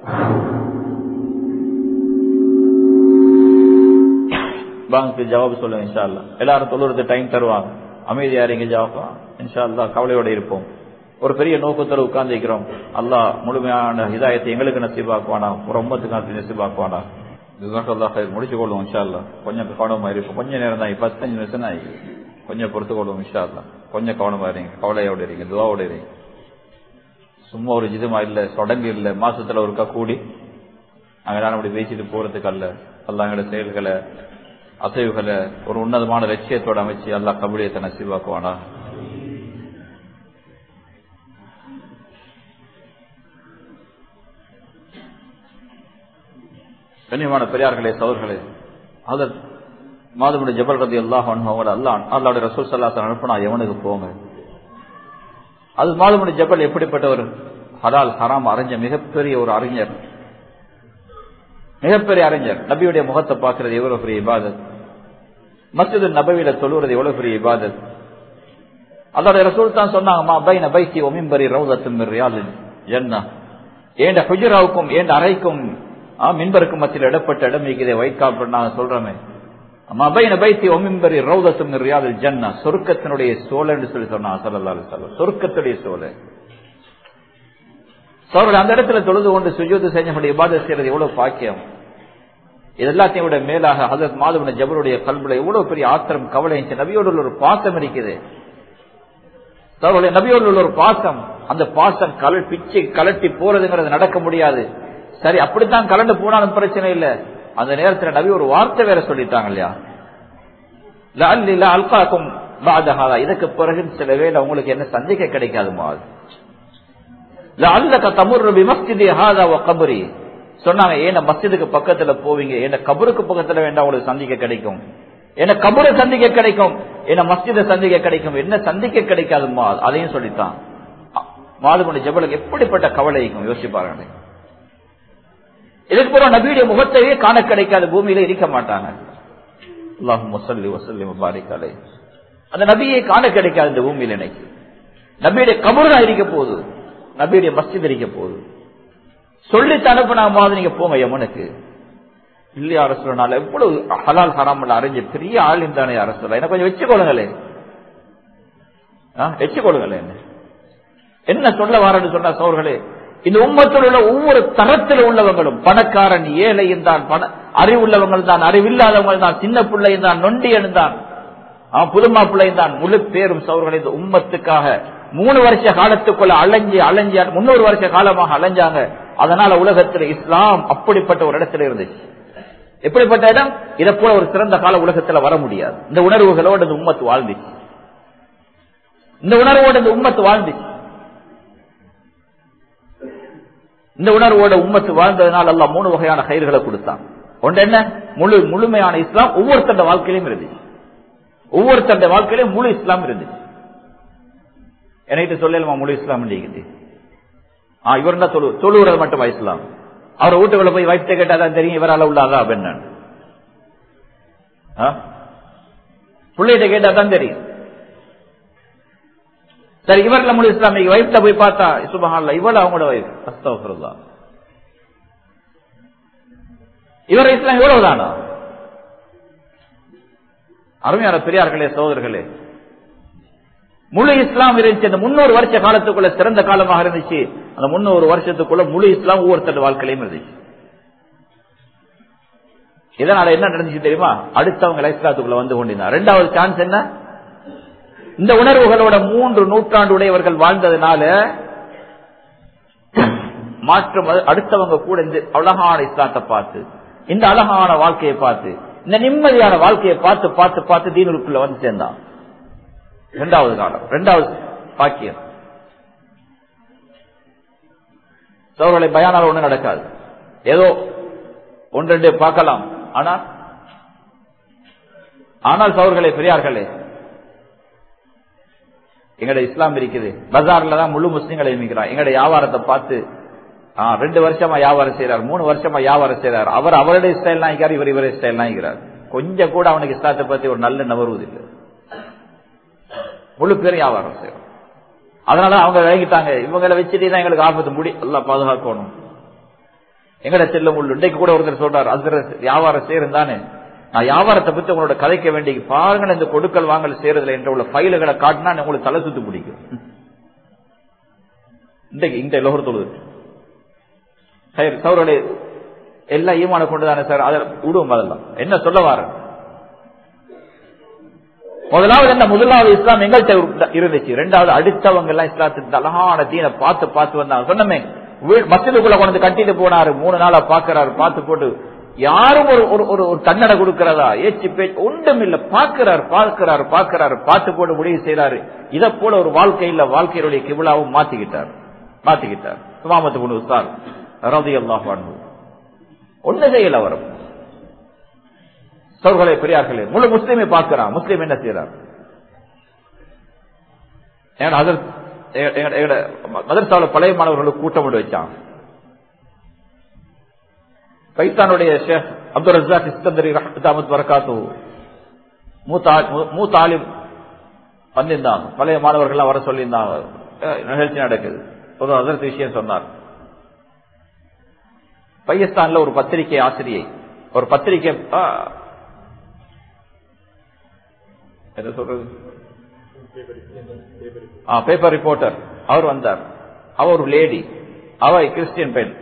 பாங்க்கு ஜவாப் சொல்லுங்க இன்ஷா அல்லாஹ் எல்லாரும் தொழுறது டைம் தருவாங்க அமைதியா இருங்க ஜவாப் இன்ஷா அல்லாஹ் கவலையோட இருப்போம் ஒரு பெரிய நோக்கத்தோட உட்கார்ந்து இருக்கிறோம் அல்லாஹ் முழுமையான ஹிதாயத்தை எங்களுக்கு நசீபாக்குவானா ஒரு ஒன்பத்துக்கு நசீபாக்குவானா ஜிசாக்கல்லாஹ் முடிச்சு கொள்வோம் இன்ஷா அல்லாஹ் கொஞ்சம் கவனமா இருப்போம் கொஞ்ச நேரம் தான் பத்தஞ்சு நிமிஷம் தான் கொஞ்சம் பொறுத்து கொள்வோம் இன்ஷா அல்லாஹ் கொஞ்சம் கவனமா இருங்க கவலையோட இருங்க துவாவோட இருங்க சும்மா ஒரு ஜிதுமா இல்ல சொடங்கு இல்ல மாசத்துல ஒருக்கா கூடி அங்க நான் அப்படி பேசிட்டு போறதுக்கு அல்ல அல்லாஹ் எங்களோட செயல்களை அசைவுகளை ஒரு உன்னதமான லட்சியத்தோட அமைச்சு அல்லாஹ் கபடியத்தை நசீவாக்குவானா கண்ணியமான பெரியார்களே சவர்களே அதர் மாதமுடைய ஜபல் ரதி அல்லாஹ் அவங்கள அல்லாஹ் அல்லாவுடைய ரசூல் சல்லாசன் அனுப்பினா எவனுக்கு போங்க அது மாதமுடைய ஜபல் எப்படிப்பட்ட ஒரு ஹலால் ஹராம் அறிஞ்ச மிகப்பெரிய ஒரு அறிஞர் மிகப்பெரிய அறிஞர் நபியுடைய முகத்தை பார்க்கிறது எவ்வளவு பெரிய இபாதத் மஸ்ஜிது நபவியில தொழுவது எவ்வளவு பெரிய இபாதத் அதோட ரசூல் தான் சொன்னாங்கம்மா பைன பைத்தி ஒமிம்பரி ரவுதத்தும் ரியாலின் ஜன்னா ஏண்ட ஹுஜராவுக்கும் ஏண்ட அறைக்கும் ஆ, மின்பருக்கு மத்தியில் இடப்பட்ட இடம் இதை வைக்காப்ப நாங்க சொல்றோமே அம்மா பைன பைத்தி ஒமிம்பரி ரவுதத்தும் ரியாலில் ஜன்னா சொர்க்கத்தினுடைய சோழன்னு சொல்லி சொன்னாங்க சல்லல்லாஹு அலைஹி வஸல்லம் சொர்க்கத்துடைய சோலை சோழர் அந்த இடத்துல தொழுது கொண்டு சுஜூது செஞ்சபடி இபாதத் செய்யறது எவ்வளவு பாக்கியம் இது எல்லாத்தையும் விட மேலாக ஹசரத் மாதவன ஜபருடைய கல்வில எவ்வளவு பெரிய ஆத்திரம் கவலை இருந்துச்சு நபியோடு உள்ள ஒரு பாசம் இருக்குது சோழருடைய நபியோடு உள்ள ஒரு பாசம் அந்த பாசம் கல பிச்சை கலட்டி போறதுங்கிறது நடக்க முடியாது சரி அப்படித்தான் கலண்டு போனாலும் பிரச்சனை இல்ல அந்த நேரத்துல நபி ஒரு வார்த்தை வேற சொல்லிட்டாங்க இல்லையா லஅல்லி லா அல்காக்கும் பாத ஹாதா. இதுக்கு பிறகு சில வேளை உங்களுக்கு என்ன சந்திக்க கிடைக்காது மாதிரி லஅல்லக தமுர்ரு பிமஸ்ஜிதி ஹாதா வ கப்ரி சொன்னாங்க ஏன மஸ்ஜிதுக்கு பக்கத்துல போவீங்க என்ன கபருக்கு பக்கத்துல வேண்டாம் உங்களுக்கு சந்திக்க கிடைக்கும் என்ன கபரை சந்திக்க கிடைக்கும் என்ன மஸ்ஜிதை சந்திக்க கிடைக்கும் என்ன சந்திக்க கிடைக்காது மால் அதையும் சொல்லித்தான் மாதுமணி ஜபலுக்கு எப்படிப்பட்ட கவலை இருக்கும் யோசிச்சு பாருங்க இதுக்கு பிறகு நபியுடைய முகத்தையே காண கிடைக்காத பூமியில இருக்க மாட்டாங்க அல்லாஹும் வசல்லி வசல்லி முபாரிக் அலை அந்த நபியை காண கிடைக்காது இந்த பூமியில இன்னைக்கு நபியுடைய கபர் தான் இருக்க போகுது நபியுடைய மஸ்ஜித் இருக்க போகுது சொல்லி அனுப்பினா மாதிரி நீங்க போங்க யமனுக்கு இல்லையா அரசுனால எவ்வளவு ஹலால் ஹராமல் அறிஞ்ச பெரிய ஆள் தானே அரசு என்ன கொஞ்சம் வச்சுக்கொள்ளுங்களே வச்சுக்கொள்ளுங்களே என்ன என்ன சொல்ல வாரன்னு சொன்னா சோர்களே இந்த உம்மத்தில் உள்ள ஒவ்வொரு தரத்தில் உள்ளவங்களும் பணக்காரன் ஏழையும் தான் பண அறிவுள்ளவங்கள் தான் அறிவில்லாதவங்க தான் சின்ன பிள்ளையும் தான் நொண்டியன் தான் புதுமா பிள்ளையும் தான் முழு பேரும் சோர்கள் இந்த உம்மத்துக்காக மூணு வருஷ காலத்துக்குள்ள அலைஞ்சு அலைஞ்சு முன்னூறு வருஷ காலமாக அலைஞ்சாங்க அதனால உலகத்தில் இஸ்லாம் அப்படிப்பட்ட ஒரு இடத்துல இருந்துச்சு எப்படிப்பட்ட இடம் இதை போல ஒரு சிறந்த கால உலகத்துல வர முடியாது இந்த உணர்வுகளோடு இந்த உம்மத்து வாழ்ந்துச்சு இந்த உணர்வோடு இந்த உம்மத்து வாழ்ந்துச்சு இந்த உணர்வோட உம்மத்து வாழ்ந்ததுனால எல்லாம் மூணு வகையான கயிறுகளை கொடுத்தான் ஒன்று என்ன முழு முழுமையான இஸ்லாம் ஒவ்வொருத்தண்ட வாழ்க்கையிலும் இருந்துச்சு ஒவ்வொருத்தண்ட வாழ்க்கையிலும் முழு இஸ்லாம் இருந்துச்சு எனக்கு சொல்லலுமா முழு இஸ்லாம் இருக்குது ஆ இவர் தான் தொழு தொழுவுறது மட்டும் இஸ்லாம் அவர் வீட்டுக்குள்ள போய் வைஃப்ட கேட்டாதான் தெரியும் இவரால உள்ளாதா அப்படின்னு பிள்ளைகிட்ட கேட்டா தான் தெரியும் சரி இவர்ல முழு இஸ்லாம் வைஃப்ல போய் பார்த்தா சுபஹான்ல இவள் அவங்களோட வைஃப் அஸ்தவா இவர் இஸ்லாம் இவ்வளவுதானா அருமையான பெரியார்களே சோதர்களே முழு இஸ்லாம் இருந்துச்சு அந்த முன்னூறு வருஷ காலத்துக்குள்ள சிறந்த காலமாக இருந்துச்சு அந்த முன்னூறு வருஷத்துக்குள்ள முழு இஸ்லாம் ஒவ்வொருத்தர் வாழ்க்கையிலும் இருந்துச்சு இதனால என்ன நடந்துச்சு தெரியுமா அடுத்தவங்க இஸ்லாத்துக்குள்ள வந்து கொண்டிருந்தா ரெண்டாவது சான்ஸ் என்ன இந்த உணர்வுகளோட மூன்று நூற்றாண்டு உடையவர்கள் வாழ்ந்ததுனால மாற்றம் அடுத்தவங்க கூட இந்த அழகான இஸ்லாத்தை பார்த்து இந்த அழகான வாழ்க்கையை பார்த்து இந்த நிம்மதியான வாழ்க்கையை பார்த்து பார்த்து பார்த்து தீனுக்குள்ள வந்து சேர்ந்தான் இரண்டாவது காலம் இரண்டாவது பாக்கியம் சோழர்களை பயானால் ஒண்ணு நடக்காது ஏதோ ஒன்று ரெண்டு பார்க்கலாம் ஆனால் ஆனால் சோழர்களை பெரியார்களே எங்கட இஸ்லாம் இருக்குது பஜார்ல தான் முழு முஸ்லீம்களை நியமிக்கிறான் எங்கட வியாபாரத்தை பார்த்து ஆ, ரெண்டு வருஷமா வியாபாரம் செய்யறார் மூணு வருஷமா வியாபாரம் செய்யறார் அவர் அவருடைய ஸ்டைல் நினைக்கிறார் இவர் இவருடைய ஸ்டைல் நினைக்கிறார் கொஞ்சம் கூட அவனுக்கு இஸ்லாத்தை பத்தி ஒரு நல்ல நவருவதில்லை முழு பேரும் வியாபாரம் செய்யறோம் அதனால அவங்க விளங்கிட்டாங்க இவங்களை வச்சுட்டு தான் எங்களுக்கு ஆபத்து முடி எல்லாம் பாதுகாக்கணும் எங்கட செல்லும் உள்ள இன்றைக்கு கூட ஒருத்தர் சொல்றாரு அது வியாபாரம் செய்யறது தானே நான் வியாபாரத்தை பத்தி உங்களோட கதைக்க வேண்டிய பாருங்கள் இந்த கொடுக்கல் வாங்கல் செய்யறதுல என்ற உள்ள ஃபைலுகளை காட்டினா உங்களுக்கு தலை சுத்து பிடிக்கும் இன்றைக்கு இந்த லோகர் தொழுது சௌரலே எல்லாம் ஈமான கொண்டுதானே சார் அதை விடுவோம் அதெல்லாம் என்ன சொல்ல வார முதலாவது என்ன முதலாவது இஸ்லாம் எங்கள்கிட்ட இருந்துச்சு ரெண்டாவது அடுத்தவங்க எல்லாம் இஸ்லாத்துக்கு அழகான தீனை பார்த்து பார்த்து வந்தாங்க சொன்னமே மசிதுக்குள்ள கொண்டு வந்து கட்டிட்டு போனாரு மூணு நாளா பாக்குறாரு பார்த்து போட்டு யாரும் ஒரு ஒரு ஒரு ஒரு கண்ணடை கொடுக்கிறதா ஏச்சு பேச்சு ஒன்றும் இல்ல பாக்குறாரு பார்க்கிறாரு பார்க்கிறாரு பார்த்து போட்டு முடிவு செய்யறாரு இதை போல ஒரு வாழ்க்கையில வாழ்க்கையுடைய கிபிலாவும் மாத்திக்கிட்டார் மாத்திக்கிட்டார் சுமாமத்து கொண்டு உஸ்தார் ரதி அல்லாஹ் ஒண்ணு செய்யல அவர் சோர்களே பெரியார்களே முழு முஸ்லீமை பார்க்கிறான் முஸ்லீம் என்ன செய்யறார் மதர்சாவில் பழைய மாணவர்களுக்கு கூட்டம் கொண்டு வச்சான் பைத்தானுடைய ஷேக் அப்துல் ரஜாக் இஸ்கந்தரி ரஹமத் வரகாத்து மூத்த ஆலிம் வந்திருந்தாங்க பழைய மாணவர்கள் வர சொல்லியிருந்தாங்க நிகழ்ச்சி நடக்குது ஒரு அதற்கு விஷயம் சொன்னார் பையஸ்தான்ல ஒரு பத்திரிகை ஆசிரியை ஒரு பத்திரிகை என்ன சொல்றது பேப்பர் ரிப்போர்ட்டர் அவர் வந்தார் அவர் ஒரு லேடி அவ கிறிஸ்டியன் பெண்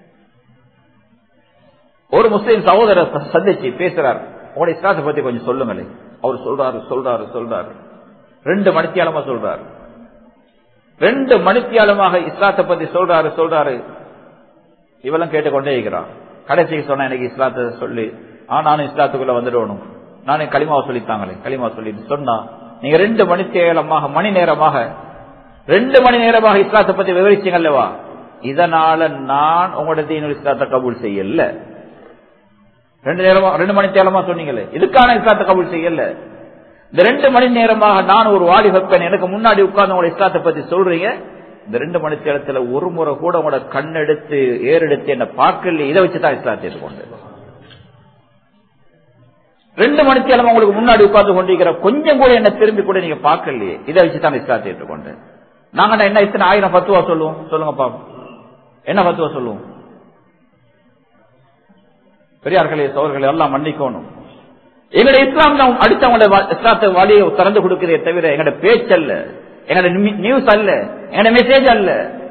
ஒரு முஸ்லீம் சகோதரர் சந்திச்சு பேசுறார் உங்களோட இஸ்லாத்தை பத்தி கொஞ்சம் சொல்லுங்களேன் அவர் சொல்றாரு சொல்றாரு சொல்றாரு ரெண்டு மணித்தியாலமா சொல்றாரு ரெண்டு மணித்தியாலமாக இஸ்லாத்தை பத்தி சொல்றாரு சொல்றாரு இவெல்லாம் கேட்டுக்கொண்டே இருக்கிறான் கடைசிக்கு சொன்ன எனக்கு இஸ்லாத்தை சொல்லி ஆ நானும் இஸ்லாத்துக்குள்ள வந்துடணும் நானே களிமாவை சொல்லித்தாங்களே களிமா சொல்லி சொன்னா நீங்க ரெண்டு மணி நேரமாக மணி நேரமாக ரெண்டு மணி நேரமாக இஸ்லாத்தை பத்தி விவரிச்சீங்கல்லவா இதனால நான் உங்களோட தீனு இஸ்லாத்தை கபூல் செய்யல ரெண்டு நேரமா ரெண்டு மணி நேரமா சொன்னீங்களே இதுக்கான இஸ்லாத்தை கபூல் செய்யல இந்த ரெண்டு மணி நேரமாக நான் ஒரு வாலிப பெண் எனக்கு முன்னாடி உட்கார்ந்து உங்களோட இஸ்லாத்தை பத்தி சொல்றீங்க இந்த ரெண்டு மணி நேரத்துல ஒரு முறை கூட உங்களோட கண்ணெடுத்து ஏறெடுத்து என்ன பார்க்கல இதை வச்சுதான் இஸ்லாத்தை ஏற்றுக்கொண்டு ரெண்டு மணி நேரம் உங்களுக்கு முன்னாடி உட்கார்ந்து கொண்டிருக்கிற கொஞ்சம் கூட என்ன திரும்பி கூட நீங்க பார்க்கலையே இதை வச்சுதான் இஸ்லாத்தை ஏற்றுக்கொண்டு நாங்க என்ன இத்தனை ஆயிரம் பத்துவா சொல்லுவோம் சொல்லுங்க பாப்போம் என்ன பத்துவா சொல்லுவோம் பெரியார்களே சோர்களே எல்லாம் மன்னிக்கணும் எங்களுடைய இஸ்லாம் தான் அடுத்தவங்களோட இஸ்லாத்தை வழியை திறந்து கொடுக்கிறதே தவிர எங்களோட பேச்சல்ல எங்களோட நியூஸ் அல்ல எங்களோட மெசேஜ் அல்ல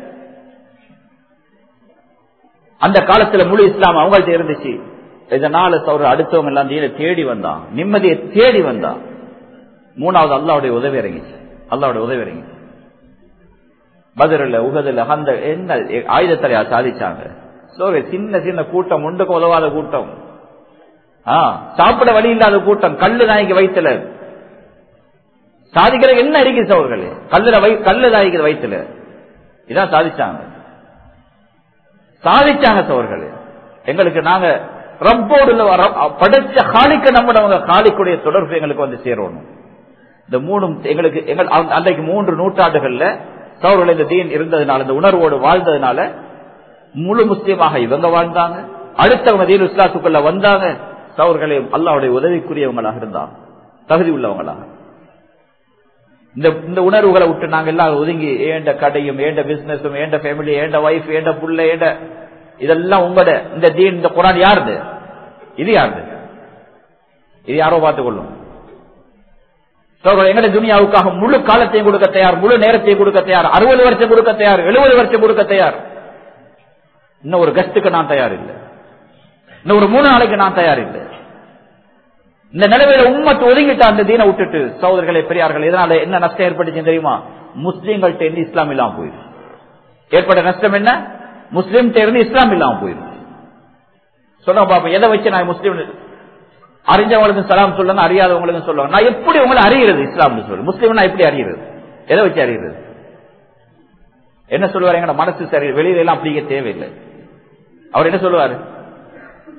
அந்த காலத்துல முழு இஸ்லாம் அவங்கள்ட்ட இருந்துச்சு இதனால சௌர அடுத்தவங்க எல்லாம் தீன தேடி வந்தான் நிம்மதியை தேடி வந்தான் மூணாவது அல்லாவுடைய உதவி இறங்கிச்சு அல்லாவுடைய உதவி இறங்கிச்சு பதிரில் உகதில் அந்த என்ன ஆயுதத்தலையா சாதிச்சாங்க சோக சின்ன சின்ன கூட்டம் ஒன்றுக்கு உதவாத கூட்டம் சாப்பிட வழி இல்லாத கூட்டம் கல்லு நாய்க்கு வைத்தல சாதிக்கிற என்ன இருக்குது சோர்களே கல்லுல கல்லு நாய்க்கு வைத்தல இதான் சாதிச்சாங்க சாதிச்சாங்க சோர்களே எங்களுக்கு நாங்க ரப்போடு படைச்ச காலிக்க நம்மளவங்க காலிக்குடைய தொடர்பு எங்களுக்கு வந்து சேரணும் இந்த மூணும் எங்களுக்கு எங்கள் அன்றைக்கு மூன்று நூற்றாண்டுகள்ல சௌர்கள் இந்த தீன் இருந்ததுனால இந்த உணர்வோடு வாழ்ந்ததுனால முழு முஸ்லீமாக இவங்க வாழ்ந்தாங்க அடுத்தவங்க தீன் இஸ்லாத்துக்குள்ள வந்தாங்க சௌர்களே அல்லாவுடைய உதவிக்குரியவங்களாக இருந்தாங்க தகுதி உள்ளவங்களாக இந்த இந்த உணர்வுகளை விட்டு நாங்க எல்லாம் ஒதுங்கி ஏண்ட கடையும் ஏண்ட பிசினஸும் ஏண்ட ஃபேமிலி ஏண்ட ஒய்ஃப் ஏண்ட புள்ள ஏண்ட இதெல்லாம் உங்களோட இந்த தீன் இந்த குரான் யாருது இது யாருது இது யாரோ பார்த்துக் கொள்ளும் எங்கட துனியாவுக்காக முழு காலத்தையும் கொடுக்க தயார் முழு நேரத்தையும் கொடுக்க தயார் அறுபது வருஷம் கொடுக்க தயார் எழுபது வருஷம் கொடுக்க தயார் இன்னும் ஒரு கஸ்டுக்கு நான் தயார் இல்லை இன்னும் ஒரு மூணு நாளைக்கு நான் தயார் இல்லை இந்த நிலைமையில உண்மத்து ஒதுங்கிட்ட அந்த தீனை விட்டுட்டு சகோதரர்களே பெரியார்கள் இதனால என்ன நஷ்டம் ஏற்பட்டுச்சு தெரியுமா முஸ்லீம்கள்ட்ட இருந்து இஸ்லாம் இல்லாம போயிடும் ஏற்பட்ட நஷ்டம் என்ன முஸ்லீம் இருந்து இஸ்லாம் இல்லாம போயிடும் சொல்லுங்க பாப்பா எதை வச்சு நான் முஸ்லீம் அறிஞ்சவங்களுக்கு சலாம் சொல்லணும் அறியாதவங்களுக்கும் சொல்லுவாங்க நான் எப்படி உங்களை அறிகிறது இஸ்லாம் சொல்லு முஸ்லீம் நான் எப்படி அறிகிறது எதை வச்சு அறிகிறது என்ன சொல்லுவாரு எங்க மனசு சரி வெளியில எல்லாம் அப்படிங்க தேவையில்லை அவர் என்ன சொல்லுவாரு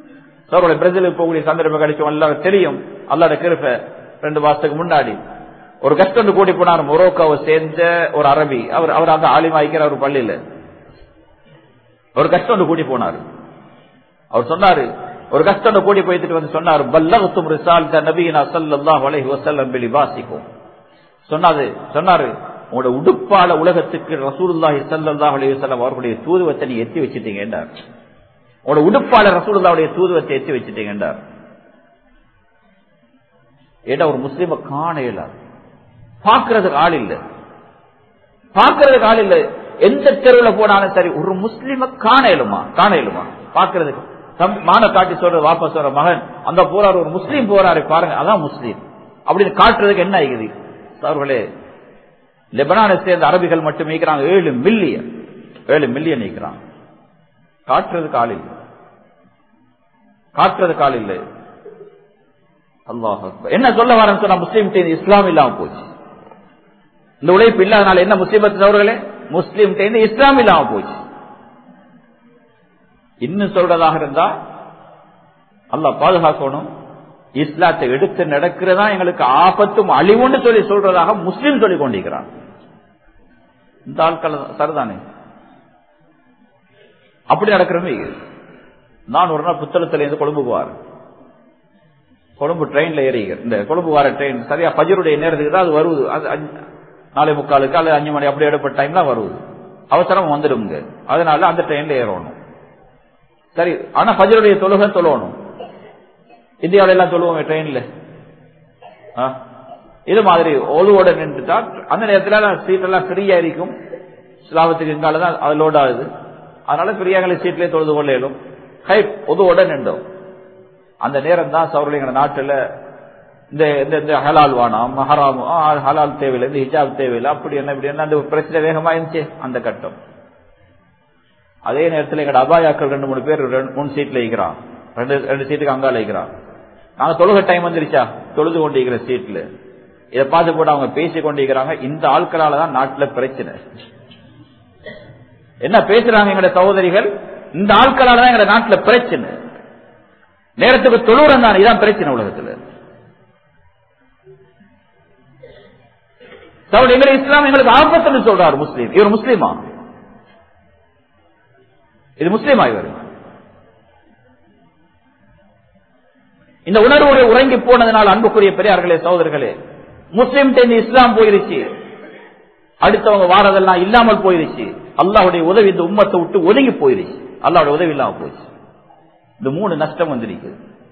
சார் பிரேசிலுக்கு போகக்கூடிய சந்தர்ப்பம் கிடைக்கும் எல்லாரும் தெரியும் அல்லாட கிருப்ப ரெண்டு மாசத்துக்கு முன்னாடி ஒரு கஸ்ட் ஒன்று கூட்டி போனார் மொரோக்காவை சேர்ந்த ஒரு அரபி அவர் அவர் அந்த ஆலிமாய்க்கிற ஒரு பள்ளியில ஒரு கஸ்ட் ஒன்று கூட்டி போனார் அவர் சொன்னாரு ஒரு கஸ்ட் ஒன்று கூட்டி போயிட்டு வந்து சொன்னார் பல்லகத்தும் ரிசால் நபீனா சல்லாஹ் அலைஹி வசல்லம் பிலி வாசிக்கும் சொன்னாது சொன்னாரு உங்களோட உடுப்பால உலகத்துக்கு ரசூலுல்லாஹி ஸல்லல்லாஹு அலைஹி வஸல்லம் அவர்களுடைய தூதுவத்தை நீ எத்தி வச்சிட்டீங்க என்றார் உங்களோட உடுப்பால ரசூலுல்லாஹுடைய தூதுவத்தை எத்தி வச்சிட்டீங்க என்றார் ஏடா ஒரு முஸ்லீம காண இயலாது பாக்குறதுக்கு ஆள் இல்ல பாக்குறதுக்கு ஆள் இல்ல எந்த தெருவில் போனாலும் சரி ஒரு முஸ்லீம காண இயலுமா காண இயலுமா பாக்குறதுக்கு தம் மான காட்டி சொல்ற வாப்பா சொல்ற மகன் அந்த போறாரு ஒரு முஸ்லீம் போறாரு பாருங்க அதான் முஸ்லீம் அப்படின்னு காட்டுறதுக்கு என்ன ஆகுது அவர்களே லெபனானை சேர்ந்த அரபிகள் மட்டும் நீக்கிறாங்க ஏழு மில்லியன் ஏழு மில்லியன் நீக்கிறாங்க காட்டுறதுக்கு ஆள் இல்லை காட்டுறதுக்கு ஆள் இல்லை அல்லாஹ் என்ன சொல்ல வரேன்னு சொன்னா முஸ்லீம் இஸ்லாம் இல்லாம போச்சு இந்த உழைப்பு இல்லாதனால என்ன முஸ்லீமத்து அவர்களே முஸ்லீம் இஸ்லாம் இல்லாம போச்சு இன்னும் சொல்றதாக இருந்தா அல்லா பாதுகாக்கணும் இஸ்லாத்தை எடுத்து நடக்கிறதா எங்களுக்கு ஆபத்தும் அழிவுன்னு சொல்லி சொல்றதாக முஸ்லீம் சொல்லிக் கொண்டிருக்கிறான் இந்த ஆட்கள் சரிதானே அப்படி நடக்கிறமே நான் ஒரு நாள் புத்தகத்துல இருந்து கொழும்புக்கு வாரேன் கொழும்பு ட்ரெயின்ல ஏறிங்க இந்த கொழும்பு வார ட்ரெயின் சரியா பஜருடைய நேரத்துக்கு தான் அது வருவது அது நாளை முக்காலுக்கு அல்லது அஞ்சு மணி அப்படி எடுப்பட்ட டைம் தான் வருவது அவசரம் வந்துடுங்க அதனால அந்த ட்ரெயின்ல ஏறணும் சரி ஆனா பஜருடைய தொழுகை தொழணும் இந்தியாவில எல்லாம் சொல்லுவோம் ட்ரெயின்ல இது மாதிரி ஒழுவோட நின்றுட்டா அந்த நேரத்துல சீட் எல்லாம் ஃப்ரீயா இருக்கும் ஸ்லாபத்துக்கு இங்கால தான் அது லோட் ஆகுது அதனால ஃப்ரீயாக சீட்லயே தொழுது கொள்ள இயலும் ஹை ஒதுவோட நின்றோம் அந்த நேரம் தான் சௌரலிங்க நாட்டுல இந்த இந்த ஹலால் வானம் ஹராம் ஹலால் தேவையில்லை இந்த ஹிஜாப் தேவையில்லை அப்படி என்ன இப்படி என்ன அந்த பிரச்சனை வேகமா இருந்துச்சு அந்த கட்டம் அதே நேரத்தில் எங்கட அபாயாக்கள் ரெண்டு மூணு பேர் மூணு சீட்ல இருக்கிறான் ரெண்டு ரெண்டு சீட்டுக்கு அங்கால இருக்கிறான் நாங்க தொழுக டைம் வந்துருச்சா தொழுது கொண்டிருக்கிற சீட்ல இதை பார்த்து போட்டு அவங்க பேசி கொண்டிருக்கிறாங்க இந்த ஆட்களால தான் நாட்டுல பிரச்சனை என்ன பேசுறாங்க எங்கட சகோதரிகள் இந்த ஆட்களால தான் எங்க நாட்டுல பிரச்சனை நேரத்துக்கு தொழுறம் தான் இதான் பிரச்சனை உலகத்துல எங்களை இஸ்லாம் எங்களுக்கு ஆபத்துன்னு சொல்றாரு முஸ்லீம் இவர் முஸ்லீமா இது முஸ்லீமா இவர் இந்த உணர்வோடு உறங்கி போனதுனால் அன்புக்குரிய பெரியார்களே சகோதரர்களே முஸ்லீம் டென் இஸ்லாம் போயிருச்சு அடுத்தவங்க வாரதெல்லாம் இல்லாமல் போயிருச்சு அல்லாவுடைய உதவி இந்த உம்மத்தை விட்டு ஒதுங்கி போயிருச்சு அல்லாவுடைய உதவி இல்லாம போயிடுச்சு இந்த மூணு நஷ்டம் வந்திருக்கு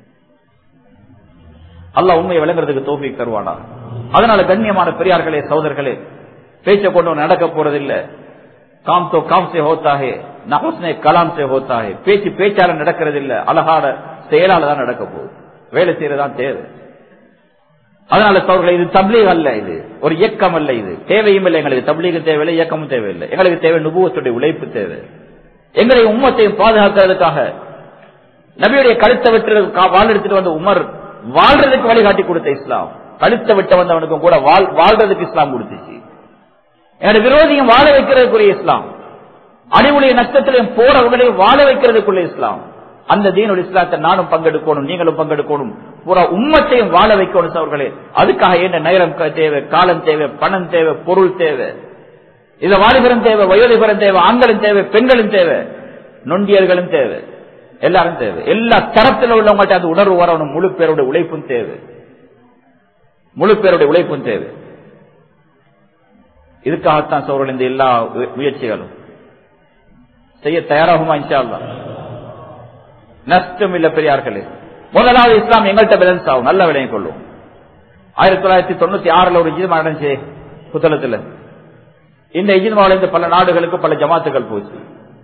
அல்லாஹ் உண்மையை விளங்குறதுக்கு தோல்வி தருவானா அதனால கண்ணியமான பெரியார்களே சகோதரர்களே பேச்ச கொண்டு நடக்க போறதில்லை காம் தோ காம் சே ஹோத்தாகே நகோஸ்னே கலாம் சே ஹோத்தாகே பேச்சு பேச்சால நடக்கிறது இல்ல அழகான செயலால தான் நடக்க போகுது வேலை செய்யறதான் தேவை அதனால சோழர்கள் இது தப்லீக் அல்ல இது ஒரு இயக்கம் அல்ல இது தேவையும் இல்லை எங்களுக்கு தப்லீக தேவையில்லை இயக்கமும் தேவையில்லை எங்களுக்கு தேவை நுபுவத்துடைய உழைப்பு தேவை எங்களை உம்மத்தையும் பாதுகாக்கிறதுக்காக நபியுடைய கழுத்தை விட்டு வாழ் எடுத்துட்டு வந்த உமர் வாழ்றதுக்கு வழிகாட்டி கொடுத்த இஸ்லாம் கழுத்தை விட்ட வந்தவனுக்கும் கூட வாழ்றதுக்கு இஸ்லாம் கொடுத்துச்சு என்னோட விரோதியும் வாழ வைக்கிறதுக்குரிய இஸ்லாம் அடிவுடைய நஷ்டத்திலையும் போறவங்களையும் வாழ வைக்கிறதுக்குள்ள இஸ்லாம் அந்த தீனுல் இஸ்லாத்தை நானும் பங்கெடுக்கணும் நீங்களும் பங்கெடுக்கணும் பூரா உம்மத்தையும் வாழ வைக்கணும் அவர்களே அதுக்காக என்ன நேரம் தேவை காலம் தேவை பணம் தேவை பொருள் தேவை இதுல வாலிபரும் தேவை வயோதிபரம் தேவை ஆண்களும் தேவை பெண்களும் தேவை நொண்டியர்களும் தேவை எல்லாரும் தேவை எல்லா தரத்தில் உள்ளவங்கள்ட்ட அந்த உணர்வு வரணும் முழு பேருடைய உழைப்பும் தேவை முழு பேருடைய உழைப்பும் தேவை இதுக்காகத்தான் சோழர்கள் இந்த எல்லா முயற்சிகளும் செய்ய தயாராகுமா இன்ஷா அல்லா நஷ்டம் இல்ல பெரியார்களே முதலாவது இஸ்லாம் எங்கள்கிட்ட பேலன்ஸ் ஆகும் நல்ல விலையை கொள்ளும் ஆயிரத்தி தொள்ளாயிரத்தி தொண்ணூத்தி ஆறுல ஒரு இஜிமா நடந்துச்சு புத்தளத்துல இந்த இஜிமாவில இருந்து பல நாடுகளுக்கு பல ஜமாத்துகள் போச்சு